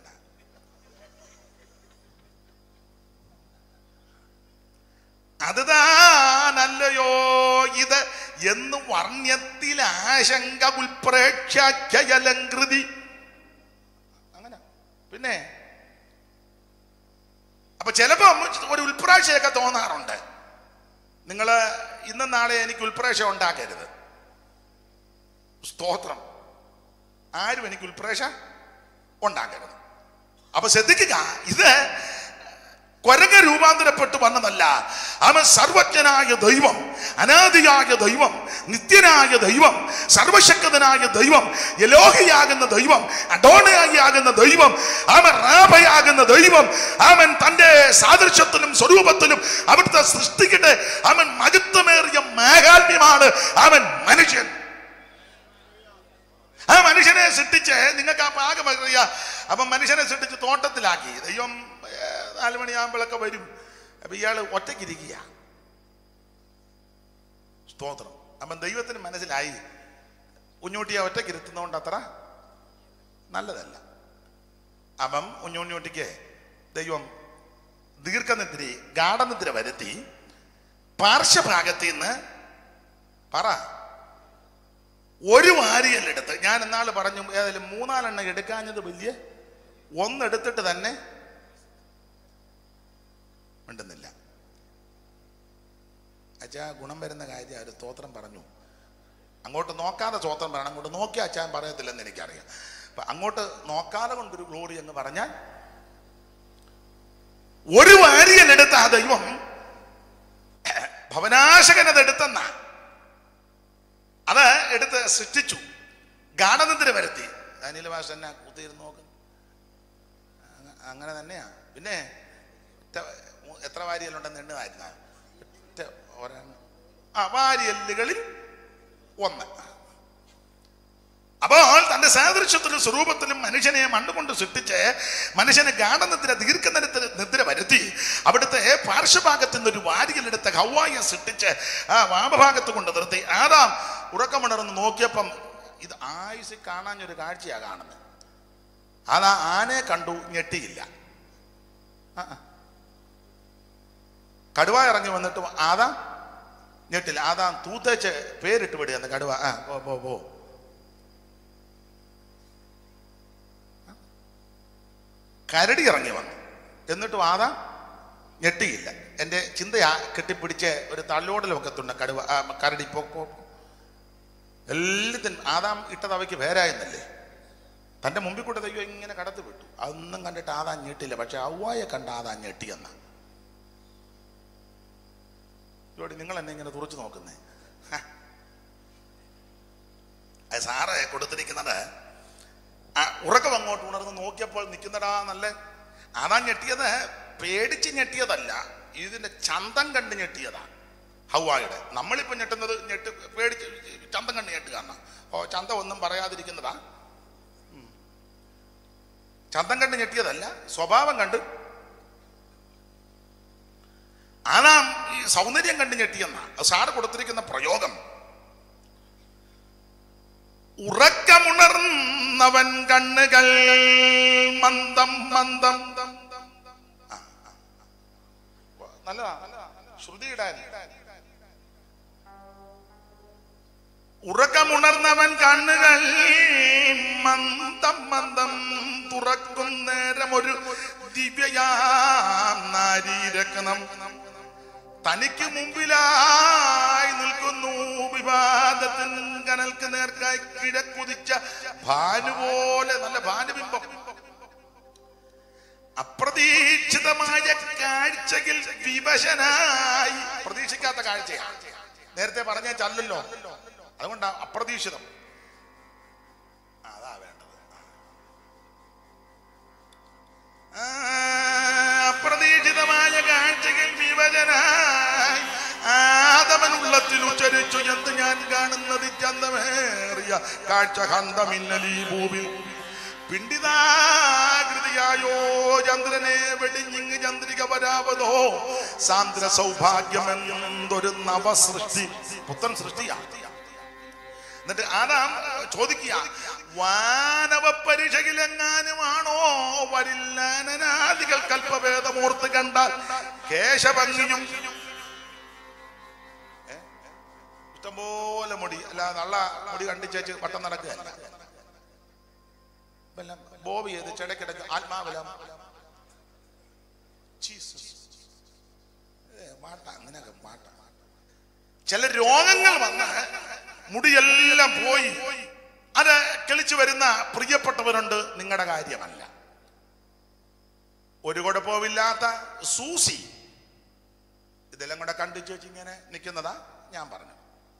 അത് താനല്ലയോ ഇത് എന്ന് വർണ്ണ്യത്തിൽ ആശങ്ക ഉൾപ്രേക്ഷാഖ്യലങ്കൃതി അങ്ങനെ പിന്നെ അപ്പൊ ചിലപ്പോ ഒരു ഉൾപ്രാക്ഷയൊക്കെ തോന്നാറുണ്ട് നിങ്ങൾ ഇന്നും നാളെ എനിക്ക് ഉൾപ്രേക്ഷ ഉണ്ടാക്കരുത് സ്തോത്രം ആരും എനിക്ക് ഉൾപ്രേക്ഷ ഉണ്ടാക്കരുത് അപ്പൊ ശ്രദ്ധിക്കുക ഇത് കൊരങ്ങ രൂപാന്തരപ്പെട്ട് വന്നതല്ല അവൻ സർവജ്ഞനായ ദൈവം അനാദിയായ ദൈവം നിത്യനായ ദൈവം സർവശക്തനായ ദൈവം യലോഹിയാകുന്ന ദൈവം അഡോണയാകുന്ന ദൈവം അവൻ റാഭയാകുന്ന ദൈവം അവൻ തന്റെ സാദൃശ്യത്തിലും സ്വരൂപത്തിലും അവിടുത്തെ സൃഷ്ടിക്കട്ടെ അവൻ മഹത്വമേറിയ മേഘാത്മ്യമാണ് അവൻ മനുഷ്യൻ ആ മനുഷ്യനെ സൃഷ്ടിച്ച് നിങ്ങൾക്ക് ആ പാകം അറിയ അപ്പം മനുഷ്യനെ സൃഷ്ടിച്ച് തോട്ടത്തിലാക്കി ദൈവം ഏ, നാല് മണിയാകുമ്പോഴൊക്കെ വരും അപ്പൊ ഇയാൾ ഒറ്റയ്ക്കിരിക്കുക സ്തോത്രം അപ്പം ദൈവത്തിന് മനസ്സിലായി ഉഞ്ഞൂട്ടിയെ ഒറ്റയ്ക്കിരുത്തുന്നതുകൊണ്ട് അത്ര നല്ലതല്ല അപ്പം ഉഞ്ഞുണ്ണിയൂട്ടിക്ക് ദൈവം ദീർഘനിദ്ര ഗാഠനിദ്ര വരുത്തി പാർശ്വഭാഗത്തിൽ നിന്ന് പറ ഒരു വാരിയല്ലെടുത്ത് ഞാൻ എന്നാൾ പറഞ്ഞു ഏതായാലും മൂന്നാലെണ്ണം എടുക്കാഞ്ഞത് വലിയ ഒന്നെടുത്തിട്ട് തന്നെ മിണ്ടുന്നില്ല അച്ഛാ ഗുണം വരുന്ന കാര്യം ഒരു സ്തോത്രം പറഞ്ഞു അങ്ങോട്ട് നോക്കാതെ സ്തോത്രം പറയണം അങ്ങോട്ട് നോക്കി അച്ഛാൻ പറയത്തില്ലെന്ന് എനിക്കറിയാം അപ്പൊ അങ്ങോട്ട് നോക്കാതെ കൊണ്ടൊരു ഗ്ലോറി എന്ന് പറഞ്ഞാൽ ഒരു വാരിയൻ എടുത്ത ആ ദൈവം ഭവനാശകൻ അത് എടുത്തെന്ന അത് എടുത്ത് സൃഷ്ടിച്ചു ഗാഠനിദ്ര വരുത്തി അനിൽ ഭാഷ തന്നെ കുത്തിയിരുന്ന് നോക്ക് അങ്ങ- അങ്ങനെ തന്നെയാ പിന്നെ ഒറ്റ- എത്ര വാരിയലുണ്ടെന്ന് എണ്ണുമായിരുന്ന ഒറ്റ ഒരെണ്ണം ആ വാരിയല്ലുകളിൽ ഒന്ന് അപ്പോൾ തന്റെ സാദൃശ്യത്തിലും സ്വരൂപത്തിലും മനുഷ്യനെ മണ്ണുകൊണ്ട് സൃഷ്ടിച്ച് മനുഷ്യനെ ഗാഠനിദ്ര ദീർഘനിദ്ര നിദ്ര വരുത്തി അവിടുത്തെ പാർശ്വഭാഗത്ത് നിന്ന് ഒരു വാരിയിലെടുത്ത ഹവായെ സൃഷ്ടിച്ച് ആ വാമഭാഗത്ത് കൊണ്ട് നിർത്തി ആദാം ഉറക്കമുണർന്ന് നോക്കിയപ്പം ഇത് ആയുസ് കാണാഞ്ഞൊരു കാഴ്ചയാ കാണുന്നത് അതാ ആനയെ കണ്ടു ഞെട്ടിയില്ല ആ, ആ. കടുവ ഇറങ്ങി വന്നിട്ട് ആദാം ഞെട്ടില്ല ആദാം തൂത്തേച്ച് പേരിട്ട് വിടുക കടുവ ആ പോ പോ പോ കരടി ഇറങ്ങി വന്നു എന്നിട്ടും ആദാം ഞെട്ടിയില്ല എൻ്റെ ചിന്തയാ കെട്ടിപ്പിടിച്ച് ഒരു തള്ളോടലൊക്കെ തുണ്ട കടുവ ആ, കരടി പോ പോ പോ. എല്ലാത്തിനും ആദാം ഇട്ട തവയ്ക്ക് വേരായെന്നല്ലേ തൻ്റെ മുമ്പിൽ കൂടെ ദൈവം ഇങ്ങനെ കടത്തി വിട്ടു അതൊന്നും കണ്ടിട്ട് ആദാം ഞെട്ടില്ല പക്ഷെ ഔവായെ കണ്ട ആദാം ഞെട്ടിയെന്ന ഇവിടെ നിങ്ങൾ എന്നെ ഇങ്ങനെ തുറച്ചു നോക്കുന്നേ ഹ. അത് സാറ് കൊടുത്തിരിക്കുന്നത് ആ ഉറക്കം അങ്ങോട്ട് ഉണർന്ന് നോക്കിയപ്പോൾ നിൽക്കുന്നടാ നല്ല അതാ ഞെട്ടിയത് പേടിച്ച് ഞെട്ടിയതല്ല ഇതിന്റെ ചന്തം കണ്ട് ഞെട്ടിയതാ ഹൗവായുടെ നമ്മളിപ്പോ ഞെട്ടുന്നത് ഞെട്ട് പേടിച്ച് ചന്തം കണ്ട് ഞെട്ടുകയാണ് ഓ ചന്തം ഒന്നും പറയാതിരിക്കുന്നതാ ഉം. ചന്തം കണ്ട് ഞെട്ടിയതല്ല സ്വഭാവം കണ്ട് ആനാം ഈ സൗന്ദര്യം കണ്ട് ഞെട്ടിയെന്ന സാറ് കൊടുത്തിരിക്കുന്ന പ്രയോഗം ഉറക്കമുണർന്നവൻ കണ്ണുകൾ മന്ദം മന്ദം ആ, ആ. നല്ലതാ നല്ലതാ ശ്രുതിയിടാൻ ഉറക്കമുണർന്നവൻ കണ്ണുകൾ മന്ദം മന്ദം തുറക്കും നേരം ഒരു ദിവ്യയാം നാരീരക്കണം തനിക്ക് മുമ്പിലായി നിൽക്കുന്നു വിവാദത്തിൻ കനൽക്ക് നേർക്കായി കിഴക്കുതിച്ച ഭാനുപോലെ നല്ല ഭാനുബിംബം അപ്രതീക്ഷിതമായ കാഴ്ചയിൽ വിവശനായി പ്രതീക്ഷിക്കാത്ത കാഴ്ചയാണ് നേരത്തെ പറഞ്ഞ ചല്ലല്ലോ അതുകൊണ്ടാ അപ്രതീക്ഷിതം അതാ വേണ്ടത് ആ, അപ്രതീക്ഷിതമായ കാഴ്ചകൾ വിവചനായി ആദമനുള്ളത്തിൽ ഉച്ചരിച്ചു എന്ത് ഞാൻ കാണുന്നത് ചന്തമേറിയ കാഴ്ച ഹന്തമിന്നലീ ഭൂവിൽ പിണ്ടിതാകൃതിയായോ ചന്ദ്രനെ വെടിഞ്ഞിങ് ചന്ദ്രിക വരാവതോ സാന്ദ്ര സൗഭാഗ്യമെന്തൊരു നവസൃഷ്ടി പുത്തൻ സൃഷ്ടിയാ എന്നിട്ട് ആദാം ചോദിക്കുക വാനവ പരീക്ഷയിലെങ്ങാനുമാണോ വരില്ലാനനാദികൾ കൽപ്പഭേദമൂർത്ത് കണ്ടാൽ കേശഭംഗിയും ഏ? ഇഷ്ടംപോലെ മുടി അല്ല നല്ല മുടി കണ്ടിച്ചേച്ച് വട്ടം നടക്കുകയല്ല വല്ല ബോബി ചെയ്ത് ചിടക്കിടക്ക് ആത്മാവലം ജീസസ്. ഏ, മാട്ട അങ്ങനെയൊക്കെ മാട്ട ചില രോഗങ്ങൾ വന്ന് മുടിയെല്ലാം പോയി അത് കിളിച്ചു വരുന്ന പ്രിയപ്പെട്ടവരുണ്ട് നിങ്ങളുടെ കാര്യമല്ല ഒരു കുഴപ്പമില്ലാത്ത സൂസി ഇതെല്ലാം കൂടെ കണ്ടിച്ചു വെച്ച് ഇങ്ങനെ നിൽക്കുന്നതാ ഞാൻ പറഞ്ഞു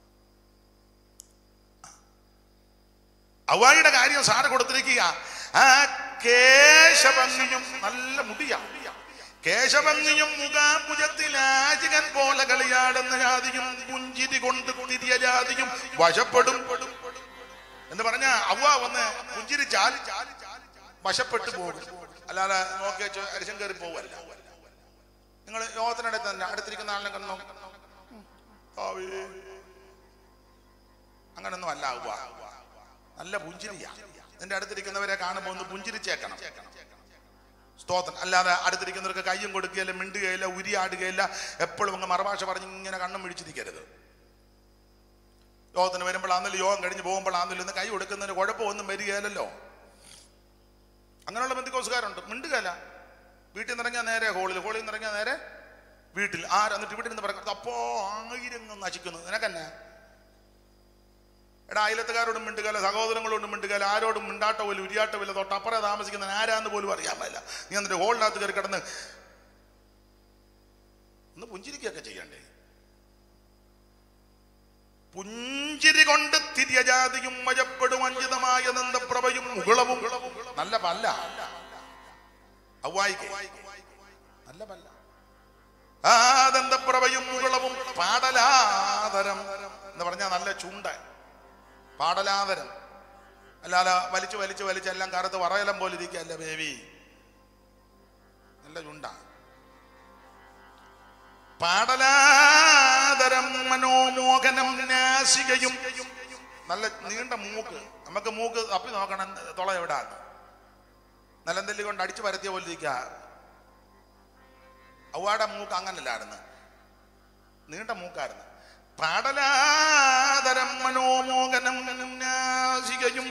അവയുടെ കാര്യം സാറ് കൊടുത്തിരിക്കുക ആ കേശഭംഗിയും നല്ല മുടിയാ കേശഭംഗിയും മുഖാമുജത്തിൽ ആചികൻ പോലെ കളിയാടുന്ന ജാതിയും പുഞ്ചിരി കൊണ്ട് തിരിയ ജാതിയും വശപ്പെടും എന്ന് പറഞ്ഞ അവ വന്ന് പുഞ്ചിരി ചാലി വശപ്പെട്ടു പോകും അല്ലാതെ നോക്കി വെച്ച് അരിശം കയറി പോവല്ല നിങ്ങൾ യോഗത്തിനടുത്ത് തന്നെ അടുത്തിരിക്കുന്ന ആളിനെ കണ്ടു നോക്ക്. ആവേ. അങ്ങനൊന്നും അല്ല അവ നല്ല പുഞ്ചിരിയാ നിന്റെ അടുത്തിരിക്കുന്നവരെ കാണുമ്പോൾ ഒന്ന് പുഞ്ചിരിച്ചേക്കണം സ്തോത്രം അല്ലാതെ അടുത്തിരിക്കുന്നവർക്ക് കയ്യും കൊടുക്കുകയില്ല മിണ്ടുകയില്ല ഉരിയാടുകയില്ല എപ്പോഴും അങ്ങ് മറുഭാഷ പറഞ്ഞ് ഇങ്ങനെ കണ്ണും പിടിച്ചിരിക്കരുത് യോഗത്തിന് വരുമ്പോഴാണെങ്കിലും യോഗം കഴിഞ്ഞ് പോകുമ്പോഴാണെങ്കിലും ഒന്ന് കൈ കൊടുക്കുന്നതിന് കുഴപ്പമൊന്നും വരികയില്ലല്ലോ അങ്ങനെയുള്ള ബന്ധുക്കോസുകാരുണ്ട് മിണ്ടുകയില്ല വീട്ടിൽ നിന്ന് ഇറങ്ങിയാൽ നേരെ ഹോളിൽ ഹോളിൽ നിന്ന് ഇറങ്ങിയാൽ നേരെ വീട്ടിൽ ആര് എന്നിട്ട് ഇവിടെ നിന്ന് പറയുന്നത് അപ്പോ ആയിരം നശിക്കുന്നു നിനക്കെന്നെ എടാ അയലത്തുകാരോടും മിണ്ടുകല സഹോദരങ്ങളോടും മിണ്ടുകല ആരോടും മിണ്ടാട്ട പോലും ഉരിയാട്ട പോലും തൊട്ടപ്പുറം താമസിക്കുന്ന ആരാന്ന് പോലും അറിയാൻ പാടില്ല നീ എന്നിട്ട് ഹോളിനകത്ത് കയറി കിടന്ന് ഒന്ന് പുഞ്ചിരിക്കുകയൊക്കെ ചെയ്യണ്ടേ പുഞ്ചിരി കൊണ്ട് തിര്യജാതിയും മഴപ്പെടും അഞ്ചിതമായ നന്ദപ്രഭയും മുകളവും നല്ല പല്ല ഔവായിക്ക് നല്ല പല്ല ആനന്ദപ്രഭയും മുകളവും പാടലാതരം എന്ന് പറഞ്ഞാൽ നല്ല ചുണ്ട പാടലാതരം അല്ലാതെ വലിച്ചു വലിച്ചു വലിച്ച് എല്ലാം കറുത്ത് വറയലം പോലെ ഇരിക്കുകയല്ല ബേബി നല്ല ചുണ്ട പാടലാതരം മനോമോഹനം നാസികയും നല്ല നീണ്ട മൂക്ക് നമുക്ക് മൂക്ക് തപ്പി നോക്കണം തുള എവിടാന്ന് നിലന്തെല്ലി കൊണ്ട് അടിച്ചു പരത്തിയ പോലെ ഇരിക്കുക ഔവാടെ മൂക്ക് അങ്ങനല്ലായിരുന്നു നീണ്ട മൂക്കായിരുന്നു പാടലാതരം മനോമോഹനം നാസികയും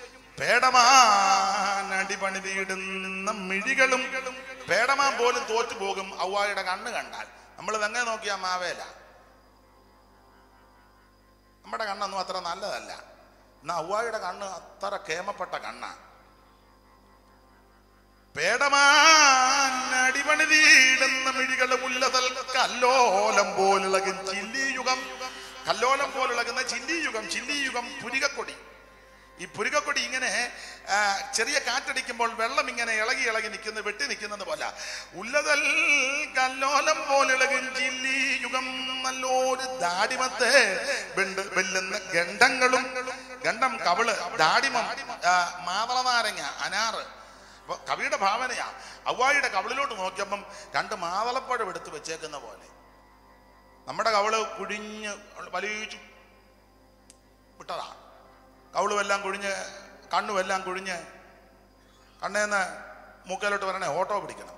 പേടമാനടി പണിതിയിടുന്ന മിഴികളും പേടമാൻ പോലും തോറ്റു പോകും ഔവായുടെ കണ്ണ് കണ്ടാൽ നമ്മൾ വെങ്ങനെ നോക്കിയാൽ മാവേല നമ്മുടെ കണ്ണൊന്നും അത്ര നല്ലതല്ല എന്നാ ഔവായുടെ കണ്ണ് അത്ര കേമപ്പെട്ട കണ്ണാണ് പേടമാനടിപണിതീടുന്ന മിഴികളുടെ ഉല്ലതൽ കല്ലോലം പോലുളകും ചില്ലിയുഗം കല്ലോലം പോലുളകുന്ന ചില്ലിയുഗം ചില്ലിയുഗം പുരികക്കൊടി ഈ പുരികക്കൊടി ഇങ്ങനെ ആ, ചെറിയ കാറ്റടിക്കുമ്പോൾ വെള്ളം ഇങ്ങനെ ഇളകി ഇളകി നിൽക്കുന്ന വെട്ടി നിൽക്കുന്നത് പോലെ ഉല്ലതൽ കല്ലോലം പോലിളകും ചില്ലിയുഗം നല്ലൊരു ദാടിമത്തെ വെണ്ട് വെല്ലുന്ന ഗണ്ഡങ്ങളും ഗണ്ഡം കവിള് ദാടിമം ആ, മാതള നാരങ്ങ അനാറ് അപ്പൊ കവിയുടെ ഭാവനയാ അവ്വായിയുടെ കവിളിലോട്ട് നോക്കിയപ്പം രണ്ട് മാതളപ്പഴം എടുത്ത് വെച്ചേക്കുന്ന പോലെ നമ്മുടെ കവിള് കുഴിഞ്ഞ് വലിച്ചു വിട്ടതാ കവിളുമെല്ലാം കുഴിഞ്ഞ് കണ്ണുമെല്ലാം കുഴിഞ്ഞ് കണ്ണേന്ന് മൂക്കയിലോട്ട് വരണേ ഓട്ടോ പിടിക്കണം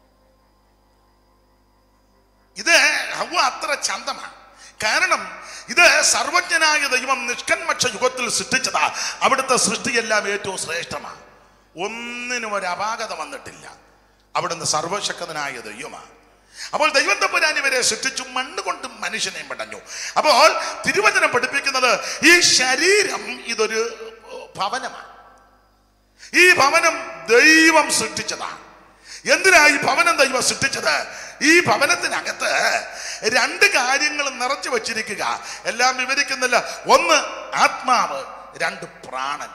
ഇത് ഹവ്വ അത്ര ചന്തമാണ് കാരണം ഇത് സർവജ്ഞനായ ദൈവം നിഷ്കന്മക്ഷ യുഗത്തിൽ സൃഷ്ടിച്ചതാ അവിടുത്തെ സൃഷ്ടിയെല്ലാം ഏറ്റവും ശ്രേഷ്ഠമാണ് ഒന്നിനും ഒരു അപാകത വന്നിട്ടില്ല അവിടുന്ന് സർവശക്തനായ ദൈവമാണ് അപ്പോൾ ദൈവം തമ്പുരാൻ ഇവരെ സൃഷ്ടിച്ചു മണ്ണ് കൊണ്ട് മനുഷ്യനെ പടഞ്ഞു അപ്പോൾ തിരുവചനം പഠിപ്പിക്കുന്നത് ഈ ശരീരം ഇതൊരു ഭവനമാണ് ഈ ഭവനം ദൈവം സൃഷ്ടിച്ചതാണ് എന്തിനാ ഈ ഭവനം ദൈവം സൃഷ്ടിച്ചത് ഈ ഭവനത്തിനകത്ത് രണ്ട് കാര്യങ്ങൾ നിറച്ചു വച്ചിരിക്കുക എല്ലാം വിവരിക്കുന്നില്ല ഒന്ന് ആത്മാവ് രണ്ട് പ്രാണൻ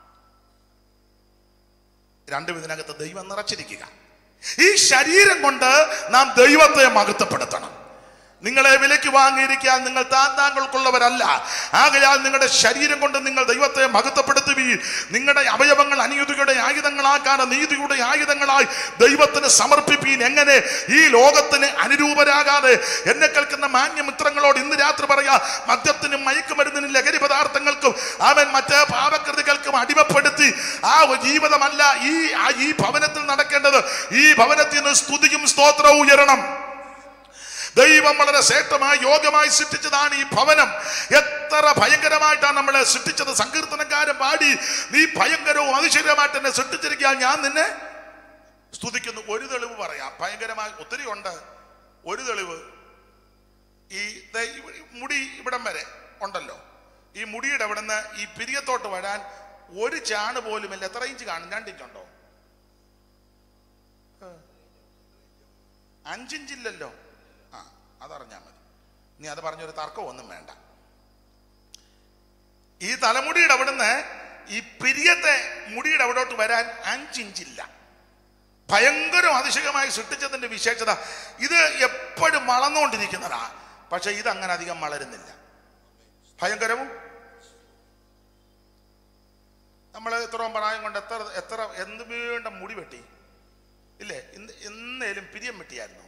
രണ്ടും ഇതിനകത്ത് ദൈവം നിറച്ചിരിക്കുക ഈ ശരീരം കൊണ്ട് നാം ദൈവത്തെ മഹത്വപ്പെടുത്തണം നിങ്ങളെ വിലയ്ക്ക് വാങ്ങിയിരിക്കാൻ നിങ്ങൾ താൻ താങ്കൾക്കുള്ളവരല്ല ആകയാൽ നിങ്ങളുടെ ശരീരം കൊണ്ട് നിങ്ങൾ ദൈവത്തെ മഹത്വപ്പെടുത്തുകയും നിങ്ങളുടെ അവയവങ്ങൾ അനീതിയുടെ ആയുധങ്ങളാക്കാതെ നീതിയുടെ ആയുധങ്ങളായി ദൈവത്തിന് സമർപ്പിപ്പീൻ എങ്ങനെ ഈ ലോകത്തിന് അനുരൂപരാകാതെ എന്നെ കേൾക്കുന്ന മാന്യമിത്രങ്ങളോട് ഇന്ന് രാത്രി പറയാ മദ്യത്തിനും മയക്കുമരുന്നിനും ലഹരി പദാർത്ഥങ്ങൾക്കും അവൻ മറ്റ് പാപകൃതികൾക്കും അടിമപ്പെടുത്തി ആ ഒരു ജീവിതമല്ല ഈ ആ ഈ ഭവനത്തിൽ നടക്കേണ്ടത് ഈ ഭവനത്തിൽ നിന്ന് സ്തുതിയും സ്തോത്രവും ഉയരണം ദൈവം വളരെ ശ്രേഷ്ഠമായി യോഗ്യമായി സൃഷ്ടിച്ചതാണ് ഈ ഭവനം എത്ര ഭയങ്കരമായിട്ടാണ് നമ്മളെ സൃഷ്ടിച്ചത് സങ്കീർത്തനക്കാരൻ പാടി നീ ഭയങ്കരവും അതിശയമായിട്ട് എന്നെ സൃഷ്ടിച്ചിരിക്കുക ഞാൻ നിന്നെ സ്തുതിക്കുന്നു ഒരു തെളിവ് പറയാം ഭയങ്കരമായി ഒത്തിരി ഉണ്ട് ഒരു തെളിവ് ഈ ദേ ഇവ- മുടി ഇവിടം വരെ ഉണ്ടല്ലോ ഈ മുടിയുടെ അവിടെ നിന്ന് ഈ പിരിയത്തോട്ട് വരാൻ ഒരു ചാണ് പോലുമില്ല എത്ര ഇഞ്ച് കാണും രണ്ട് ഇഞ്ചുണ്ടോ അഞ്ചിഞ്ചില്ലല്ലോ ആ അതറിഞ്ഞാൽ മതി നീ അത് പറഞ്ഞൊരു തർക്കമൊന്നും വേണ്ട ഈ തലമുടിയുടെ അവിടുന്ന് ഈ പിരിയത്തെ മുടിയുടെ അവിടോട്ട് വരാൻ അഞ്ചിഞ്ചില്ല ഭയങ്കരം അതിശയമായി സൃഷ്ടിച്ചതിന്റെ വിശേഷത ഇത് എപ്പോഴും വളർന്നുകൊണ്ടിരിക്കുന്നതാ പക്ഷെ ഇത് അങ്ങനെ അധികം വളരുന്നില്ല ഭയങ്കരവും നമ്മൾ ഇത്രയും പ്രായം കൊണ്ട് എത്ര എത്ര എന്ത് വീണ്ട മുടി വെട്ടി ഇല്ലേ ഇന്ന് എന്നേലും പിരിയം വെട്ടിയായിരുന്നു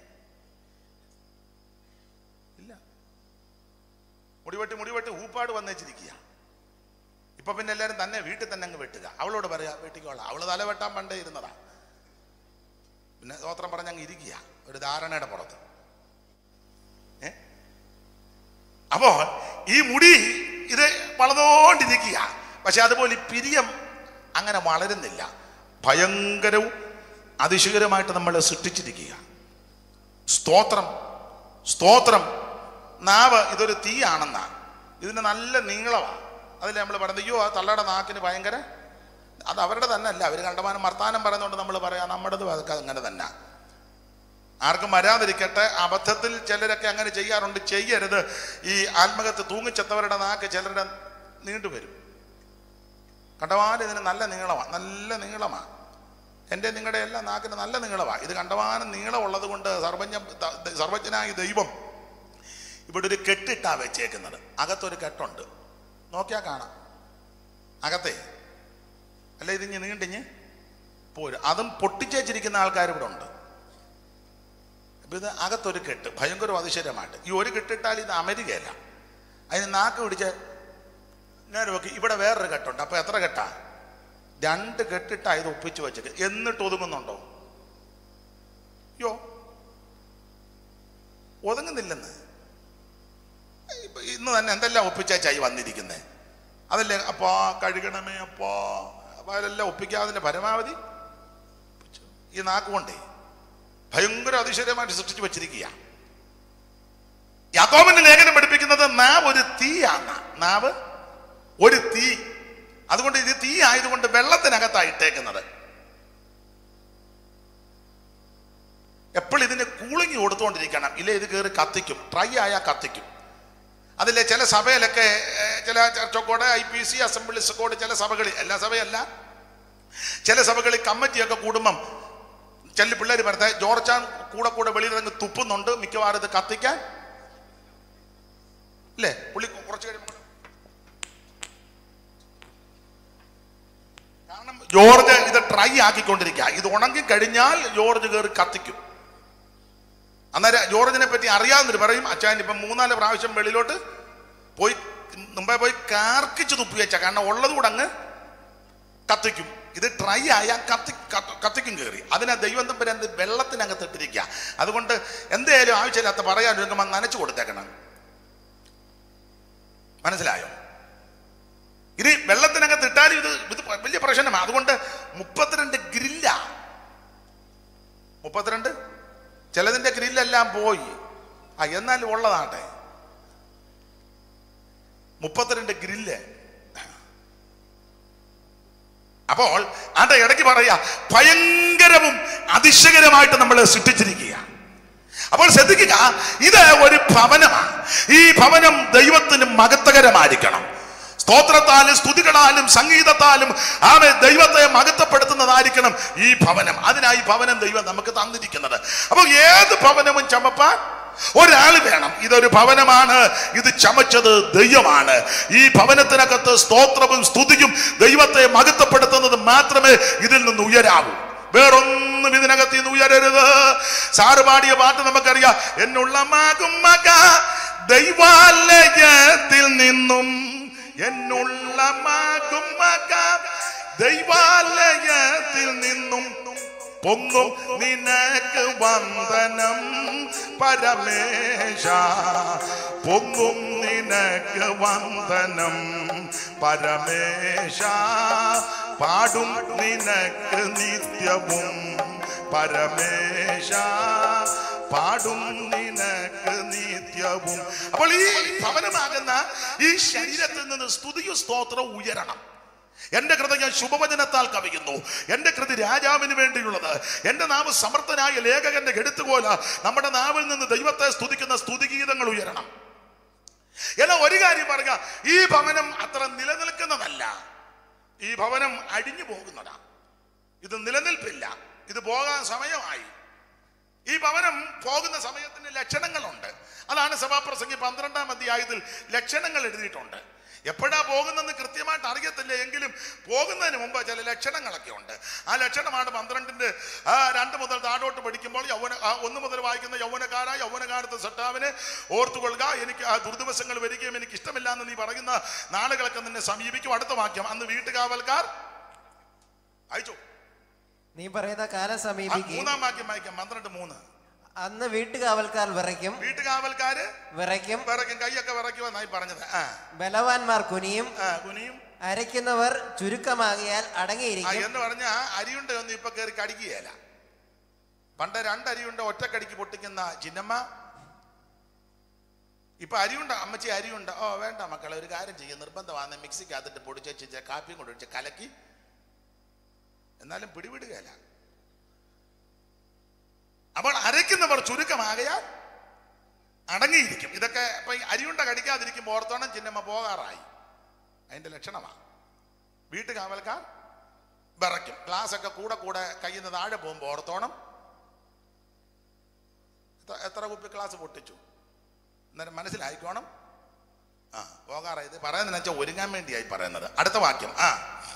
ഇല്ല മുടിവെട്ടി മുടിവെട്ടി ഊപ്പാട് വന്നേച്ചിരിക്കുക ഇപ്പൊ പിന്നെ എല്ലാരും തന്നെ വീട്ടിൽ തന്നെ അങ്ങ് വെട്ടുക അവളോട് പറയാ വെട്ടിക്കോളാം അവള് തല വെട്ടാൻ പണ്ടേ ഇരുന്നതാ പിന്നെ സ്തോത്രം പറഞ്ഞ് അങ്ങ് ഇരിക്കുക ഒരു ധാരണയുടെ പുറത്ത് ഏ അപ്പോ ഈ മുടി ഇത് വളർന്നുകൊണ്ടിരിക്കുക പക്ഷെ അതുപോലെ ഈ പിരിയം അങ്ങനെ വളരുന്നില്ല ഭയങ്കരവും അതിശയകരമായിട്ട് നമ്മളെ സൃഷ്ടിച്ചിരിക്കുക സ്തോത്രം സ്തോത്രം നാവ് ഇതൊരു തീയാണെന്നാ ഇതിന് നല്ല നീളമാണ് അതിൽ നമ്മൾ പറയുന്നത് അയ്യോ ആ തള്ളയുടെ നാക്കിന് ഭയങ്കര അത് അവരുടെ തന്നെ അല്ല അവർ കണ്ടമാനം വർത്താനം പറയുന്നതുകൊണ്ട് നമ്മൾ പറയാം നമ്മുടേത് അതൊക്കെ അങ്ങനെ തന്നെ ആർക്കും വരാതിരിക്കട്ടെ അബദ്ധത്തിൽ ചിലരൊക്കെ അങ്ങനെ ചെയ്യാറുണ്ട് ചെയ്യരുത് ഈ ആത്മഹത്യ തൂങ്ങിച്ചെത്തവരുടെ നാക്ക് ചിലരുടെ നീണ്ടുവരും കണ്ടമാനം ഇതിന് നല്ല നീളമാണ് നല്ല നീളമാണ് എൻ്റെ നിങ്ങളുടെ എല്ലാം നാക്കിന് നല്ല നീളമാണ് ഇത് കണ്ടമാനം നീളമുള്ളത് കൊണ്ട് സർവജ്ഞ ത- സർവജ്ഞനായ ദൈവം ഇവിടെ ഒരു കെട്ടിട്ടാ വെച്ചേക്കുന്നത് അകത്തൊരു കെട്ടുണ്ട് നോക്കിയാൽ കാണാം അകത്തെ അല്ല ഇതിഞ്ഞ് നീണ്ടിഞ്ഞ് പോരും അതും പൊട്ടിച്ചേച്ചിരിക്കുന്ന ആൾക്കാർ ഇവിടെ ഉണ്ട് അപ്പൊ ഇത് അകത്തൊരു കെട്ട് ഭയങ്കര അതിശയമായിട്ട് ഈ ഒരു കെട്ടിട്ടാൽ ഇത് അമരികയല്ല അതിന് നാക്ക് പിടിച്ച് നേരെ നോക്കി ഇവിടെ വേറൊരു കെട്ടുണ്ട് അപ്പൊ എത്ര കെട്ടാ രണ്ട് കെട്ടിട്ടാ ഇത് ഒപ്പിച്ച് വെച്ചത് എന്നിട്ട് ഒതുങ്ങുന്നുണ്ടോ യോ ഒതുങ്ങുന്നില്ലെന്ന് ഇപ്പൊ ഇന്ന് തന്നെ എന്തെല്ലാം ഒപ്പിച്ചായി വന്നിരിക്കുന്നത് അതല്ലേ അപ്പാ കഴുകണമേ അപ്പാ അപ്പൊ അതെല്ലാം ഒപ്പിക്കാതിന്റെ പരമാവധി ഒപ്പിച്ചു. ഈ നാക്കുകൊണ്ടേ ഭയങ്കര അതിശയമായിട്ട് സൃഷ്ടിച്ചു വെച്ചിരിക്കുക യാക്കോബിന്റെ ലേഖനം പഠിപ്പിക്കുന്നത് നാവ് ഒരു തീയാണ് നാവ് ഒരു തീ അതുകൊണ്ട് ഇത് തീ ആയതുകൊണ്ട് വെള്ളത്തിനകത്താണ് ഇട്ടേക്കുന്നത് എപ്പോഴും ഇതിന് കൂളിങ് കൊടുത്തുകൊണ്ടിരിക്കണം ഇല്ലേ ഇത് കയറി കത്തിക്കും ട്രൈ ആയാൽ കത്തിക്കും അതിലെ ചില സഭയിലൊക്കെ ഏർ, ചില ചർച്ചക്കോട് I P C assemblies God ചില സഭകളിൽ എല്ലാ സഭയല്ല ചില സഭകളിൽ കമ്മിറ്റിയൊക്കെ കൂടുമ്പം ചില പിള്ളേർ പറഞ്ഞ ജോർജാൻ കൂടെ കൂടെ വെളിയിലിറങ്ങി തുപ്പുന്നുണ്ട് മിക്കവാറും ഇത് കത്തിക്കാൻ അല്ലേ പുള്ളി കുറച്ച് കഴിയുമ്പോൾ കാരണം ജോർജ് ഇത് ട്രൈ ആക്കിക്കൊണ്ടിരിക്കുക ഇത് ഉണങ്ങി കഴിഞ്ഞാൽ ജോർജ് കയറി കത്തിക്കും അന്നേരം ജോർജിനെ പറ്റി അറിയാവുന്നവർ പറയും അച്ഛൻ ഇപ്പം മൂന്നാല് പ്രാവശ്യം വെളിയിലോട്ട് പോയി മുമ്പേ പോയി കാർക്കിച്ച് തുപ്പി വെച്ച കാരണം ഉള്ളത് കൂടെ അങ്ങ് കത്തിക്കും ഇത് ട്രൈ ആയ കത്തി കത്ത്- കത്തിക്കും കയറി അതിനെ ദൈവം തമ്പുരാൻ എന്ത് വെള്ളത്തിനകത്ത് ഇട്ടിരിക്കുക അതുകൊണ്ട് എന്തേലും ആവശ്യമില്ലാത്ത പറയാൻ ഒരുങ്ങുമ്പോൾ നനച്ചു കൊടുത്തേക്കണം മനസ്സിലായോ ഇത് വെള്ളത്തിനകത്ത് ഇട്ടാലും ഇത് ഇത് വലിയ പ്രശ്നമാണ് അതുകൊണ്ട് മുപ്പത്തിരണ്ട് ഗ്രില്ല മുപ്പത്തിരണ്ട് ചിലതിന്റെ ഗ്രില്ലെല്ലാം പോയി ആ എന്നാലും ഉള്ളതാട്ടെ മുപ്പത്തിരണ്ട് ഗ്രില്ല് അപ്പോൾ അതിന്റെ ഇടയ്ക്ക് പറയാ ഭയങ്കരവും അതിശയകരമായിട്ട് നമ്മൾ സൃഷ്ടിച്ചിരിക്കുക അപ്പോൾ ശ്രദ്ധിക്കുക ഇത് ഒരു ഭവനമാണ് ഈ ഭവനം ദൈവത്തിന് മഹത്വകരമായിരിക്കണം സ്തോത്രത്താലും സ്തുതികളാലും സംഗീതത്താലും ആമെ ദൈവത്തെ മഹത്വപ്പെടുത്തുന്നതായിരിക്കണം ഈ ഭവനം അതിനായി ഭവനം ദൈവം നമുക്ക് തന്നിരിക്കുന്നത് അപ്പോൾ ഏത് ഭവനവും ചമപ്പാൻ ഒരാൾ വേണം ഇതൊരു ഭവനമാണ് ഇത് ചമച്ചത് ദൈവമാണ് ഈ ഭവനത്തിനകത്ത് സ്തോത്രവും സ്തുതിയും ദൈവത്തെ മഹത്വപ്പെടുത്തുന്നത് മാത്രമേ ഇതിൽ നിന്ന് ഉയരാവൂ വേറൊന്നും ഇതിനകത്ത് നിന്ന് ഉയരരുത് സാറ് പാടിയ പാട്ട് നമുക്കറിയാം എന്നുള്ള മാകും മക ദൈവാലയത്തിൽ നിന്നും എന്നുള്ള മാകും മക ദൈവാലയത്തിൽ നിന്നും പൊങ്ങും നിനക്ക് വന്ദനം പരമേശ പൊങ്ങും നിനക്ക് വന്ദനം പരമേശ പാടും നിനക്ക് നിത്യവും പരമേശ പാടും നിനക്ക് നിത്യവും അപ്പോൾ ഈ ഭവനമാകുന്ന ഈ ശരീരത്തിൽ നിന്ന് സ്തുതിയും സ്തോത്രവും ഉയരണം എന്റെ കൃതി ഞാൻ ശുഭവചനത്താൽ കവിയുന്നു എന്റെ കൃതി രാജാവിന് വേണ്ടിയുള്ളത് എന്റെ നാവ് സമർത്ഥനായ ലേഖകന്റെ എടുത്തുപോലെ നമ്മുടെ നാവിൽ നിന്ന് ദൈവത്തെ സ്തുതിക്കുന്ന സ്തുതിഗീതങ്ങൾ ഉയരണം എന്നാൽ ഒരു കാര്യം പറയുക ഈ ഭവനം അത്ര നിലനിൽക്കുന്നതല്ല ഈ ഭവനം അടിഞ്ഞു പോകുന്നതാ ഇത് നിലനിൽപ്പില്ല ഇത് പോകാൻ സമയമായി ഈ ഭവനം പോകുന്ന സമയത്തിന് ലക്ഷണങ്ങളുണ്ട് അതാണ് സഭാപ്രസംഗി പന്ത്രണ്ടാം അധ്യായത്തിൽ ലക്ഷണങ്ങൾ എഴുതിയിട്ടുണ്ട് എപ്പോഴാ പോകുന്നതെന്ന് കൃത്യമായിട്ട് അറിയത്തില്ല എങ്കിലും പോകുന്നതിന് മുമ്പ് ചില ലക്ഷണങ്ങളൊക്കെ ഉണ്ട് ആ ലക്ഷണമാണ് പന്ത്രണ്ടിന്റെ ആ രണ്ട് മുതൽ താഴോട്ട് പഠിക്കുമ്പോൾ യൗവന ആ ഒന്ന് മുതൽ വായിക്കുന്ന യൗവനക്കാരായ യൗവനകാലത്ത് സട്ടാവിനെ ഓർത്തുകൊള്ളുക എനിക്ക് ആ ദുർദിവസങ്ങൾ വരികയും എനിക്ക് ഇഷ്ടമില്ല എന്ന് നീ പറയുന്ന നാളുകളൊക്കെ നിന്നെ സമീപിക്കും അടുത്ത വാക്യം അന്ന് വീട്ടുകാവൽക്കാർ അയച്ചു നീ പറയുന്ന കാലം ആ സമീപിക്കും മൂന്നാം വാക്യം വായിക്കാം പന്ത്രണ്ട് മൂന്ന് അന്ന് വീട്ടുകാവൽക്കാർ വിറയ്ക്കും വീട്ടുകാവൽക്കാര് വിറയ്ക്കും വിറയ്ക്കും കൈയൊക്കെ വിറയ്ക്കുമെന്നായി പറഞ്ഞത് ആ ബലവാന്മാർ കുനിയും ആ കുനിയും അരയ്ക്കുന്നവർ ചുരുക്കമാകിയാൽ ആ അടങ്ങിയിരിക്കും എന്ന് പറഞ്ഞ അരിയുണ്ട ഒന്നും ഇപ്പൊ കയറി കടിക്കുകയല്ല പണ്ട് രണ്ട് അരിയുണ്ട ഒറ്റക്കടിക്ക് പൊട്ടിക്കുന്ന ചിന്നമ്മ ഇപ്പൊ അരിയുണ്ട അമ്മച്ചി അരിയുണ്ട ഓ വേണ്ട മക്കളെ ഒരു കാര്യം ചെയ്യും നിർബന്ധമാണ് മിക്സിക്കകത്തിട്ട് പൊടിച്ച് വെച്ച് കാപ്പിയും കൊണ്ട് വെച്ച് കലക്കി എന്നാലും പിടിവിടുകയല്ല അപ്പോൾ അരയ്ക്കുന്നവർ ചുരുക്കമാകയാൽ അടങ്ങിയിരിക്കും ഇതൊക്കെ ഇപ്പൊ ഈ അരിയുണ്ട കടിക്കാതിരിക്കുമ്പോൾ ഓർത്തോണം ചിന്നമ്മ പോകാറായി അതിന്റെ ലക്ഷണമാണ് വീട്ടുകാവൽക്കാർ വിറയ്ക്കും ഗ്ലാസ് ഒക്കെ കൂടെ കൂടെ കയ്യിൽ നിന്ന് താഴെ പോകുമ്പോൾ ഓർത്തോണം എത്ര- എത്ര കുപ്പി ഗ്ലാസ് പൊട്ടിച്ചു അന്നേരം മനസ്സിലായിക്കോണം ആ പോകാറായി ഇത് പറയുന്നതെന്ന് വെച്ചാൽ ഒരുങ്ങാൻ വേണ്ടിയായി പറയുന്നത് അടുത്ത വാക്യം ആ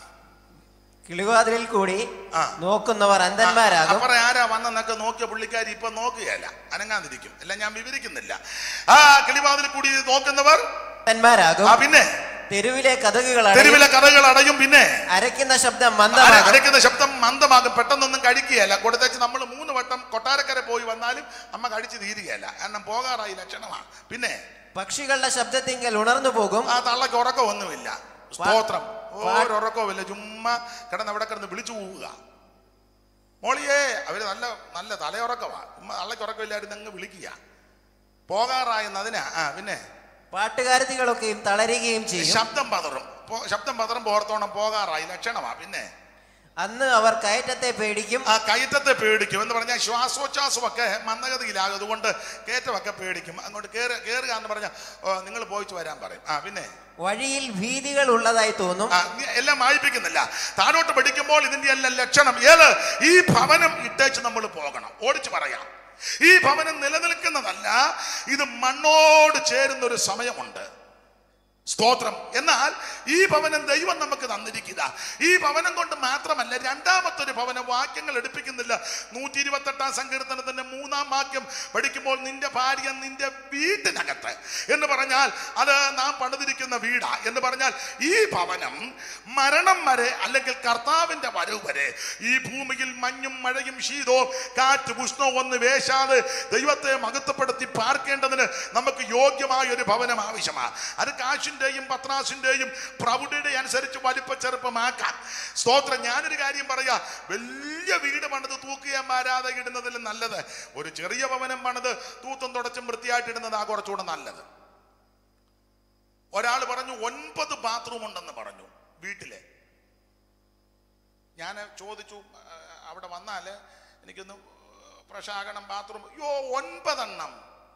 കിളിവാതിലിൽ കൂടി ആ. നോക്കുന്നവർ അന്ധന്മാരാകും അപ്പുറം ആരാ വന്നെന്നൊക്കെ നോക്കിയ പുള്ളിക്കാരി ഇപ്പൊ നോക്കുകയല്ല അനങ്ങാതിരിക്കും എല്ലാം ഞാൻ വിവരിക്കുന്നില്ല ആ കിളിവാതിൽ കൂടി നോക്കുന്നവർ അന്ധന്മാരാകും ആ പിന്നെ തെരുവിലെ കഥകുകൾ അടയും തെരുവിലെ കഥകൾ അടയും പിന്നെ അരയ്ക്കുന്ന ശബ്ദം അര- മന്ദമാകും അരയ്ക്കുന്ന ശബ്ദം മന്ദമാകും പെട്ടെന്നൊന്നും കഴിക്കുകയല്ല കൊടുത്തേച്ച് നമ്മൾ മൂന്ന് വട്ടം കൊട്ടാരക്കര പോയി വന്നാലും അമ്മ കഴിച്ച് തീരുകയല്ല കാരണം പോകാറായി ലക്ഷണമാണ് പിന്നെ പക്ഷികളുടെ ശബ്ദത്തിങ്കൽ ഉണർന്നു പോകും ആ തള്ളക്ക് ഉറക്കമൊന്നുമില്ല സ്തോത്രം ഓരോറക്കവുമില്ല ചുമ്മാ കിടന്ന് അവിടെ കിടന്ന് വിളിച്ചു പോവുക മോളിയേ അവര് നല്ല നല്ല തലയുറക്കമാ ചുമ്മാ തള്ളക്ക് ഉറക്കമില്ലായിരുന്നു അങ്ങ് വിളിക്കുക പോകാറായെന്നതിനാ ആ പിന്നെ പാട്ടുകാരത്തികളൊക്കെയും തളരുകയും ചെയ്യും ശബ്ദം പതറും പോ- ശബ്ദം പതറും പോർത്തോണം പോകാറായി ലക്ഷണമാ പിന്നെ അന്ന് അവർ കയറ്റത്തെ പേടിക്കും ആ കയറ്റത്തെ പേടിക്കും എന്ന് പറഞ്ഞാൽ ശ്വാസോച്ഛ്വാസമൊക്കെ മന്ദഗതിയിലാകും അതുകൊണ്ട് കയറ്റമൊക്കെ പേടിക്കും അങ്ങോട്ട് കയറി കയറുക എന്ന് പറഞ്ഞാൽ നിങ്ങൾ പോയിച്ചു വരാൻ പറയും ആ പിന്നെ വഴിയിൽ ഭീതികൾ ഉള്ളതായി തോന്നും ആ, നീ എല്ലാം വായിപ്പിക്കുന്നില്ല താഴോട്ട് പഠിക്കുമ്പോൾ ഇതിന്റെ എല്ലാം ലക്ഷണം ഏത് ഈ ഭവനം ഇട്ടേച്ച് നമ്മൾ പോകണം ഓടിച്ചു പറയാം ഈ ഭവനം നിലനിൽക്കുന്നതല്ല ഇത് മണ്ണോട് ചേരുന്ന ഒരു സമയമുണ്ട് സ്തോത്രം എന്നാൽ ഈ ഭവനം ദൈവം നമുക്ക് തന്നിരിക്കുക ഈ ഭവനം കൊണ്ട് മാത്രമല്ല രണ്ടാമത്തെ ഒരു ഭവനം വാക്യങ്ങൾ എടുപ്പിക്കുന്നില്ല നൂറ്റി ഇരുപത്തെട്ടാം സങ്കീർത്തനത്തിന്റെ മൂന്നാം വാക്യം പഠിക്കുമ്പോൾ നിന്റെ ഭാര്യ നിന്റെ വീട്ടിനകത്ത് എന്ന് പറഞ്ഞാൽ അത് നാം പണിതിരിക്കുന്ന വീടാ എന്ന് പറഞ്ഞാൽ ഈ ഭവനം മരണം വരെ അല്ലെങ്കിൽ കർത്താവിന്റെ വരവ് വരെ ഈ ഭൂമിയിൽ മഞ്ഞും മഴയും ശീതവും കാറ്റ് പുഷ്ണവും ഒന്ന് വേശാതെ ദൈവത്തെ മഹത്വപ്പെടുത്തി പാർക്കേണ്ടതിന് നമുക്ക് യോഗ്യമായ ഒരു ഭവനം ആവശ്യമാണ് അത് കാശിന്റെയും പത്രാസിന്റെയും പ്രൗഢിയുടെ അനുസരിച്ച് വലിപ്പ ചെറുപ്പമാക്കാം സ്തോത്രം ഞാനൊരു കാര്യം പറയാ വലിയ വീട് പണിത് തൂക്കിയാൻ മാരാതെ ഇടുന്നതിലും നല്ലത് ഒരു ചെറിയ ഭവനം പണിത് തൂത്തും തുടച്ചും വൃത്തിയായിട്ട് ഇടുന്നതാ കുറച്ചുകൂടെ നല്ലത് ഒരാൾ പറഞ്ഞു ഒൻപത് ബാത്റൂം ഉണ്ടെന്ന് പറഞ്ഞു വീട്ടിലെ ഞാൻ ചോദിച്ചു ആ, അവിടെ വന്നാല് എനിക്കൊന്ന് പ്രശാകണം ബാത്റൂം യോ ഒൻപതെണ്ണം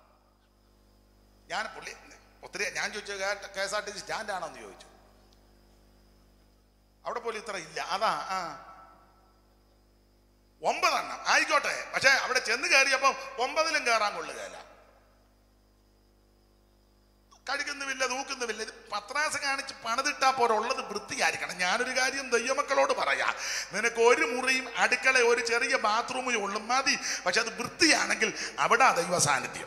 ഞാൻ പുള്ളി ഒത്തിരി ഞാൻ ചോദിച്ചു K S R T C സ്റ്റാൻഡാണോ എന്ന് ചോദിച്ചു അവിടെ പോലും ഇത്ര ഇല്ല അതാ ആ ഒമ്പതെണ്ണം ആയിക്കോട്ടെ പക്ഷെ അവിടെ ചെന്ന് കയറിയപ്പോ ഒമ്പതിലും കയറാൻ കൊള്ളുകയല്ല കഴിക്കുന്നുമില്ല തൂക്കുന്നുമില്ല ഇത് പത്രാസ് കാണിച്ച് പണിതിട്ടാ പോലെ ഉള്ളത് വൃത്തിയായിരിക്കണം ഞാനൊരു കാര്യം ദൈവമക്കളോട് പറയാം നിനക്ക് ഒരു മുറിയും അടുക്കള ഒരു ചെറിയ ബാത്റൂമും ഉള്ളു മതി പക്ഷെ അത് വൃത്തിയാണെങ്കിൽ അവിടെ ദൈവ സാന്നിധ്യം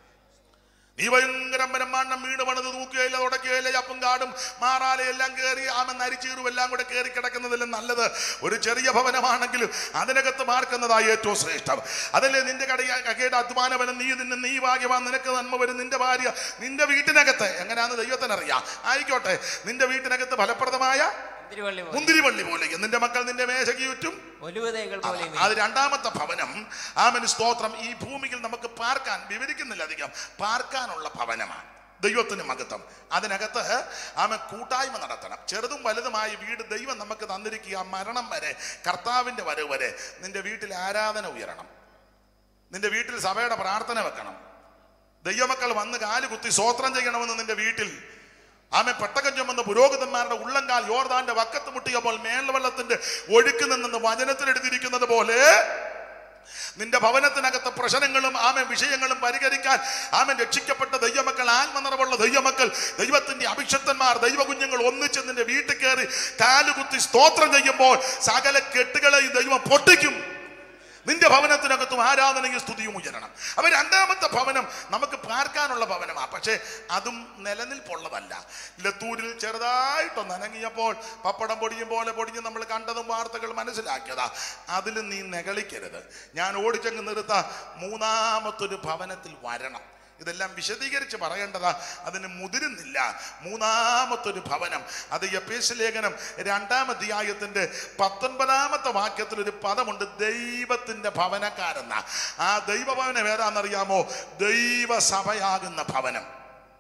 നീ ഭയങ്കരം പരമാണ്ണം വീട് പണിത് തൂക്കുകയില്ല തുടക്കുകയില്ല ചപ്പും കാടും മാറാലെ എല്ലാം കയറി ആമ നരിച്ചീറും എല്ലാം കൂടെ കയറി കിടക്കുന്നതിലും നല്ലത് ഒരു ചെറിയ ഭവനമാണെങ്കിലും അതിനകത്ത് മാർക്കുന്നതായി ഏറ്റവും ശ്രേഷ്ഠം അതല്ലേ നിന്റെ കടയ കകയുടെ അധ്വാനവനം നീ നിന്നെ നീ ഭാഗ്യവാൻ നിനക്ക് നന്മ വരും നിന്റെ ഭാര്യ നിന്റെ വീട്ടിനകത്ത് എങ്ങനെയാന്ന് ദൈവത്തിനറിയാം ആയിക്കോട്ടെ നിന്റെ വീട്ടിനകത്ത് ഫലപ്രദമായ തിരുവള്ളി പോലെ മുന്തിരിവള്ളി പോലെ നിന്റെ മക്കൾ നിന്റെ മേശയ്ക്ക് ചുറ്റും ഒലുവതകൾ പോലെ അത് രണ്ടാമത്തെ ഭവനം ആമന് സ്തോത്രം ഈ ഭൂമിയിൽ നമുക്ക് പാർക്കാൻ വിവരിക്കുന്നില്ല അധികം പാർക്കാനുള്ള ഭവനമാണ് ദൈവത്തിന് മഹത്വം അതിനകത്ത് ആമ കൂട്ടായ്മ നടത്തണം ചെറുതും വലുതുമായ വീട് ദൈവം നമുക്ക് തന്നിരിക്കുക മരണം വരെ കർത്താവിന്റെ വരവ് വരെ നിന്റെ വീട്ടിൽ ആരാധന ഉയരണം നിന്റെ വീട്ടിൽ സഭയുടെ പ്രാർത്ഥന വെക്കണം ദൈവമക്കൾ വന്ന് കാല് കുത്തി സ്വോത്രം ചെയ്യണമെന്ന് നിന്റെ വീട്ടിൽ ആമെ പെട്ടകം ചുമന്ന പുരോഹിതന്മാരുടെ ഉള്ളങ്കാൽ യോർദാന്റെ വക്കത്ത് മുട്ടിയപ്പോൾ മേൽവെള്ളത്തിന്റെ ഒഴുക്ക് നിന്നെന്ന് വചനത്തിൽ എഴുതിയിരിക്കുന്നത് പോലെ നിന്റെ ഭവനത്തിനകത്ത് പ്രശ്നങ്ങളും ആമൻ വിഷയങ്ങളും പരിഹരിക്കാൻ ആമൻ രക്ഷിക്കപ്പെട്ട ദൈവമക്കൾ ആത്മനിറവുള്ള ദൈവമക്കൾ ദൈവത്തിന്റെ അഭിഷക്തന്മാർ ദൈവകുഞ്ഞുങ്ങൾ ഒന്നിച്ച് നിന്റെ വീട്ടിൽ കയറി കാലുകുത്തി സ്തോത്രം ചെയ്യുമ്പോൾ സകല കെട്ടുകളെയും ദൈവം പൊട്ടിക്കും നിന്റെ ഭവനത്തിനകത്തും ആരാധനയും സ്തുതിയും ഉയരണം അപ്പൊ രണ്ടാമത്തെ ഭവനം നമുക്ക് പാർക്കാനുള്ള ഭവനമാണ് പക്ഷേ അതും നിലനിൽപ്പുള്ളതല്ല ലത്തൂരിൽ ചെറുതായിട്ടൊന്ന് അനങ്ങിയപ്പോൾ പപ്പടം പൊടിയും പോലെ പൊടിഞ്ഞ് നമ്മൾ കണ്ടതും വാർത്തകൾ മനസ്സിലാക്കിയതാ അതിൽ നീ നെകളിക്കരുത് ഞാൻ ഓടിച്ചങ്ങ് നിർത്ത മൂന്നാമത്തൊരു ഭവനത്തിൽ വരണം ഇതെല്ലാം വിശദീകരിച്ച് പറയേണ്ടതാ അതിന് മുതിരുന്നില്ല മൂന്നാമത്തൊരു ഭവനം അത് എപ്പേസ് ലേഖനം രണ്ടാം അധ്യായത്തിന്റെ പത്തൊൻപതാമത്തെ വാക്യത്തിൽ ഒരു പദമുണ്ട് ദൈവത്തിന്റെ ഭവനക്കാരെന്ന ആ ദൈവഭവനം ഏതാണെന്നറിയാമോ ദൈവസഭയാകുന്ന ഭവനം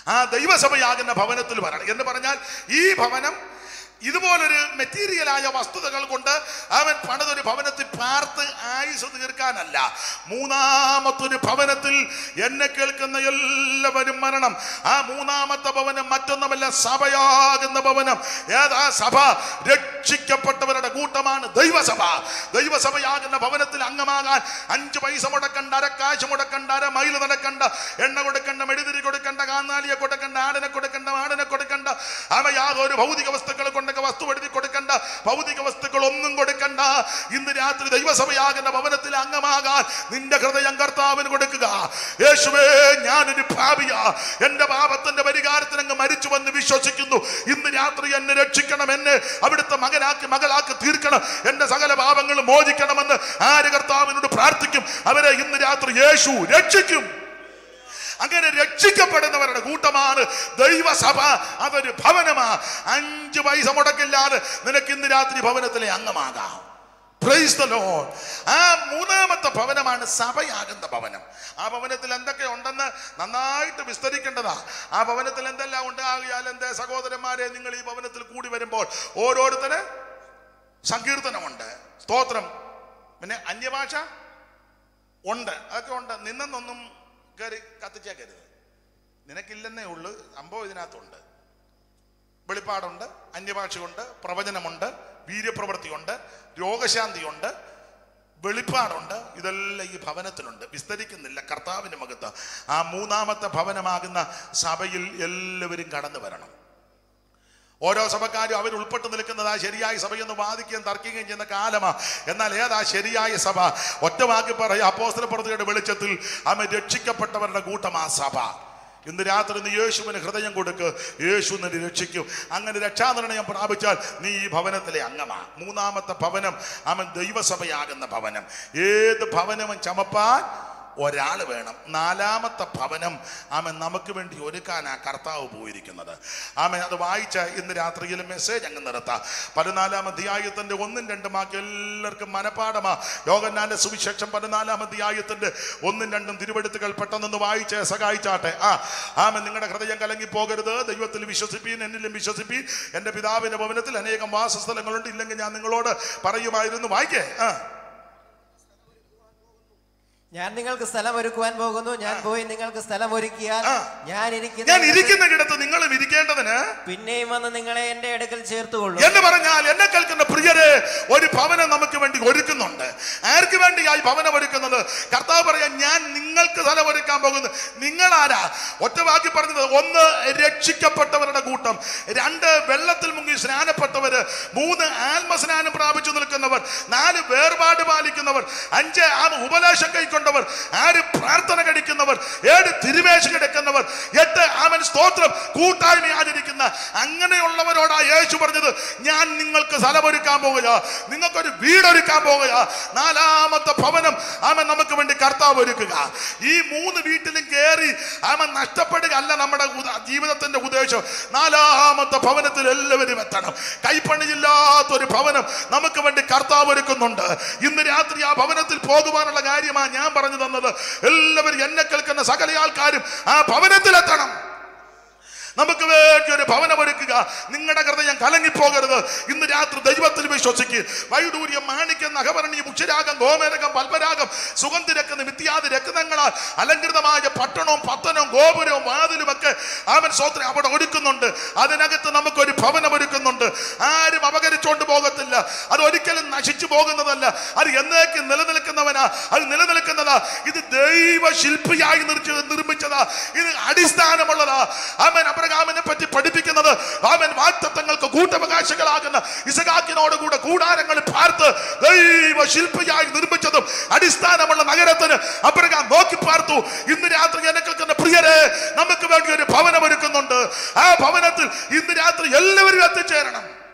ആ ദൈവസഭയാകുന്ന ഭവനത്തിൽ വരണം എന്ന് പറഞ്ഞാൽ ഈ ഭവനം ഇതുപോലൊരു മെറ്റീരിയലായ വസ്തുതകൾ കൊണ്ട് അവൻ പണിതൊരു ഭവനത്തിൽ പാർത്ത് ആയുസ് തീർക്കാനല്ല മൂന്നാമത്തൊരു ഭവനത്തിൽ എന്നെ കേൾക്കുന്ന എല്ലാവരും മരണം ആ മൂന്നാമത്തെ ഭവനം മറ്റൊന്നുമല്ല സഭയാകുന്ന ഭവനം ഏതാ സഭ രക്ഷിക്കപ്പെട്ടവരുടെ കൂട്ടമാണ് ദൈവസഭ ദൈവസഭയാകുന്ന ഭവനത്തിൽ അംഗമാകാൻ അഞ്ച് പൈസ മുടക്കണ്ട അരക്കാശ് മുടക്കണ്ട അര മൈൽ നടക്കണ്ട എണ്ണ കൊടുക്കണ്ട മെഴുതിരി കൊടുക്കണ്ട കാന്നാലിയെ കൊടുക്കണ്ട ആടിനെ കൊടുക്കണ്ട ആടിനെ കൊടുക്കണ്ട അവ യാതൊരു ഭൗതിക വസ്തുക്കൾ കൊണ്ടൊക്കെ വസ്തു എഴുതി കൊടുക്കണ്ട ഭൗതിക വസ്തുക്കൾ ഒന്നും കൊടുക്കണ്ട ഇന്ന് രാത്രി ദൈവസഭയാകുന്ന ഭവനത്തിൽ അംഗമാകാൻ നിന്റെ ഹൃദയം കർത്താവിന് കൊടുക്കുക യേശുവേ ഞാനൊരു ഭാവിയാ എന്റെ പാപത്തിന്റെ പരിഹാരത്തിന് അങ്ങ് മരിച്ചു വന്ന് വിശ്വസിക്കുന്നു ഇന്ന് രാത്രി എന്നെ രക്ഷിക്കണം എന്നെ അവിടുത്തെ മകനാക്കി മകളാക്കി തീർക്കണം എന്റെ സകല പാപങ്ങളും മോചിക്കണമെന്ന് ആര് കർത്താവിനോട് പ്രാർത്ഥിക്കും അവരെ ഇന്ന് രാത്രി യേശു രക്ഷിക്കും അങ്ങനെ രക്ഷിക്കപ്പെടുന്നവരുടെ കൂട്ടമാണ് ദൈവസഭ അതൊരു ഭവനമാ അഞ്ച് പൈസ മുടക്കില്ലാതെ നിനക്ക് ഇന്ന് രാത്രി ഭവനത്തിലെ അംഗമാകാം Praise the Lord. ആ മൂന്നാമത്തെ ഭവനമാണ് സഭയാകുന്ന ഭവനം ആ ഭവനത്തിൽ എന്തൊക്കെ ഉണ്ടെന്ന് നന്നായിട്ട് വിസ്തരിക്കേണ്ടതാ ആ ഭവനത്തിൽ എന്തെല്ലാം ഉണ്ടാകിയാൽ എന്റെ സഹോദരന്മാരെ നിങ്ങൾ ഈ ഭവനത്തിൽ കൂടി വരുമ്പോൾ ഓരോരുത്തര് സങ്കീർത്തനമുണ്ട് സ്തോത്രം പിന്നെ അന്യഭാഷ ഉണ്ട് അതൊക്കെ ഉണ്ട് നിന്നൊന്നും കയറി കത്തിച്ചേക്കരുത് നിനക്കില്ലെന്നേ ഉള്ളൂ സംഭവം ഇതിനകത്തുണ്ട് വെളിപ്പാടുണ്ട് അന്യഭാഷയുണ്ട് പ്രവചനമുണ്ട് വീര്യപ്രവൃത്തിയുണ്ട് രോഗശാന്തിയുണ്ട് വെളിപ്പാടുണ്ട് ഇതെല്ലാം ഈ ഭവനത്തിലുണ്ട് വിസ്തരിക്കുന്നില്ല കർത്താവിന്റെ മകത്ത് ആ മൂന്നാമത്തെ ഭവനമാകുന്ന സഭയിൽ എല്ലാവരും കടന്നു വരണം ഓരോ സഭക്കാരും അവർ ഉൾപ്പെട്ട് നിൽക്കുന്നതാ ശരിയായ സഭയെന്ന് വാദിക്കുകയും തർക്കിക്കുകയും ചെയ്യുന്ന കാലമാ എന്നാൽ ഏതാ ശരിയായ സഭ ഒറ്റ വാക്കി പറയാം അപ്പോസ്തല പ്രവൃത്തിയുടെ വെളിച്ചത്തിൽ അവൻ രക്ഷിക്കപ്പെട്ടവരുടെ കൂട്ടമാ സഭ ഇന്ന് രാത്രി നീ യേശുവിന് ഹൃദയം കൊടുക്ക് യേശു നിന്നെ രക്ഷിക്കും അങ്ങനെ രക്ഷാനിർണയം പ്രാപിച്ചാൽ നീ ഈ ഭവനത്തിലെ അംഗമാ മൂന്നാമത്തെ ഭവനം അവൻ ദൈവസഭയാകുന്ന ഭവനം ഏത് ഭവനവും ചമപ്പാൻ ഒരാൾ വേണം നാലാമത്തെ ഭവനം ആമൻ നമുക്ക് വേണ്ടി ഒരുക്കാനാ കർത്താവ് പോയിരിക്കുന്നത് ആമൻ അത് വായിച്ച ഇന്ന് രാത്രിയിൽ മെസ്സേജ് അങ്ങ് നിർത്താം പതിനാലാം അധ്യായത്തിന്റെ ഒന്നും രണ്ടും ആക്കി എല്ലാവർക്കും മനപ്പാടമാ യോഗന്നാന്റെ സുവിശേഷം പതിനാലാം അധ്യായത്തിന്റെ ഒന്നും രണ്ടും തിരുവെടുത്തുകൾ പെട്ടെന്നൊന്ന് വായിച്ച് സഹായിച്ചാട്ടെ ആ ആമൻ നിങ്ങളുടെ ഹൃദയം കലങ്ങി പോകരുത് ദൈവത്തിൽ വിശ്വസിപ്പീൻ എന്നിലും വിശ്വസിപ്പീൻ എൻ്റെ പിതാവിന്റെ ഭവനത്തിൽ അനേകം വാസസ്ഥലങ്ങളുണ്ട് ഇല്ലെങ്കിൽ ഞാൻ നിങ്ങളോട് പറയുമായിരുന്നു വായിക്കേ ആ ഞാൻ നിങ്ങൾക്ക് സ്ഥലം ഒരുക്കുവാൻ പോകുന്നു ഞാൻ പോയി നിങ്ങൾക്ക് സ്ഥലം ഒരുക്കിയാൽ ആ. ഞാൻ ഞാൻ ഇരിക്കുന്ന ഇരിക്കുന്നിടത്ത് നിങ്ങളും ഇരിക്കേണ്ടതിന് പിന്നെയും വന്ന് നിങ്ങളെ എന്റെ അടുക്കൽ ചേർത്തുകൊള്ളു എന്ന് പറഞ്ഞാൽ എന്നെ കേൾക്കുന്ന പ്രിയരെ ഒരു ഭവനം നമുക്ക് വേണ്ടി ഒരുക്കുന്നുണ്ട് ആർക്ക് വേണ്ടിയായി ഭവനം ഒരുക്കുന്നത് കർത്താവ് പറയാൻ ഞാൻ നിങ്ങൾക്ക് സ്ഥലം ഒരുക്കാൻ പോകുന്നു നിങ്ങൾ ആരാ ഒറ്റ വാക്കി പറഞ്ഞത് ഒന്ന് രക്ഷിക്കപ്പെട്ടവരുടെ കൂട്ടം രണ്ട് വെള്ളത്തിൽ മുങ്ങി സ്നാനപ്പെട്ടവര് മൂന്ന് ആത്മസ്നാനം പ്രാപിച്ചു നിൽക്കുന്നവർ നാല് വേർപാട് പാലിക്കുന്നവർ അഞ്ച് ആ ഉപദേശം കൈക്കൊണ്ടവർ ആറ് പ്രാർത്ഥന കഴിക്കുന്നവർ ഏഴ് തിരുമേശ കിടക്കുന്നവർ എട്ട് ആമൻ സ്തോത്രം കൂട്ടായ്മ ആചരിക്കുന്ന അങ്ങനെയുള്ളവരോടാ യേശു പറഞ്ഞത് ഞാൻ നിങ്ങൾക്ക് സ്ഥലമൊരുക്കാൻ പോകുക നിങ്ങൾക്കൊരു വീടൊരുക്കാൻ പോകുക നാലാമത്തെ ഭവനം ആമൻ നമുക്ക് വേണ്ടി കർത്താവ് ഒരുക്കുക ഈ മൂന്ന് വീട്ടിലും കയറി ആമൻ നഷ്ടപ്പെടുക അല്ല നമ്മുടെ ഉദ- ജീവിതത്തിന്റെ ഉദ്ദേശം നാലാമത്തെ ഭവനത്തിൽ എല്ലാവരും എത്തണം കൈപ്പണിയില്ലാത്തൊരു ഭവനം നമുക്ക് വേണ്ടി കർത്താവ് ഒരുക്കുന്നുണ്ട് ഇന്ന് രാത്രി ആ ഭവനത്തിൽ പോകുവാനുള്ള കാര്യമാണ് ഞാൻ പറഞ്ഞു തന്നത് എല്ലാവരും എന്നെ കേൾക്കുന്ന സകല ആൾക്കാരും ആ ഭവനത്തിലെത്തണം നമുക്ക് വേണ്ടി ഒരു ഭവനം ഒരുക്കുക നിങ്ങളുടെ ഹൃദയം കലങ്ങിപ്പോകരുത് ഇന്ന് രാത്രി ദൈവത്തിൽ വിശ്വസിക്കുക വൈഡൂര്യം മാണിക്യം നഖഭരണിയും ഉച്ചരാഗം ഗോമേരകം പൽപരാഗം സുഗന്ധിരക്കുന്ന വിദ്യാദി രക്തങ്ങളാൽ അലങ്കൃതമായ പട്ടണവും പത്തനവും ഗോപുരവും വാതിലും ഒക്കെ അവൻ സ്വത്രം അവിടെ ഒരുക്കുന്നുണ്ട് അതിനകത്ത് നമുക്കൊരു ഭവനം ഒരുക്കുന്നുണ്ട് ആരും അപകരിച്ചുകൊണ്ട് പോകത്തില്ല അത് ഒരിക്കലും നശിച്ചു പോകുന്നതല്ല അത് എന്നേക്കും നിലനിൽക്കുന്നവനാ അത് നിലനിൽക്കുന്നതാ ഇത് ദൈവ ശില്പിയായി നിർച്ച- നിർമ്മിച്ചതാ ഇത് അടിസ്ഥാനമുള്ളതാ അവൻ അബ്രഹാമിനെ പറ്റി പഠിപ്പിക്കുന്നത് അവൻ വാക്തത്വങ്ങൾക്ക് കൂട്ടവകാശികളാകുന്ന ഇസഹാക്കിനോട് കൂടെ കൂടാരങ്ങൾ പാർത്ത് ദൈവ ശില്പിയായി നിർമ്മിച്ചതും അടിസ്ഥാനമുള്ള നഗരത്തിന് അബ്രഹാം നോക്കി പാർത്തു ഇന്ന് രാത്രി എന്നെ കേൾക്കുന്ന പ്രിയരെ നമുക്ക് വേണ്ടി ഒരു ഭവനം ഒരുക്കുന്നുണ്ട് ആ ഭവനത്തിൽ ഇന്ന് രാത്രി എല്ലാവരും എത്തിച്ചേരണം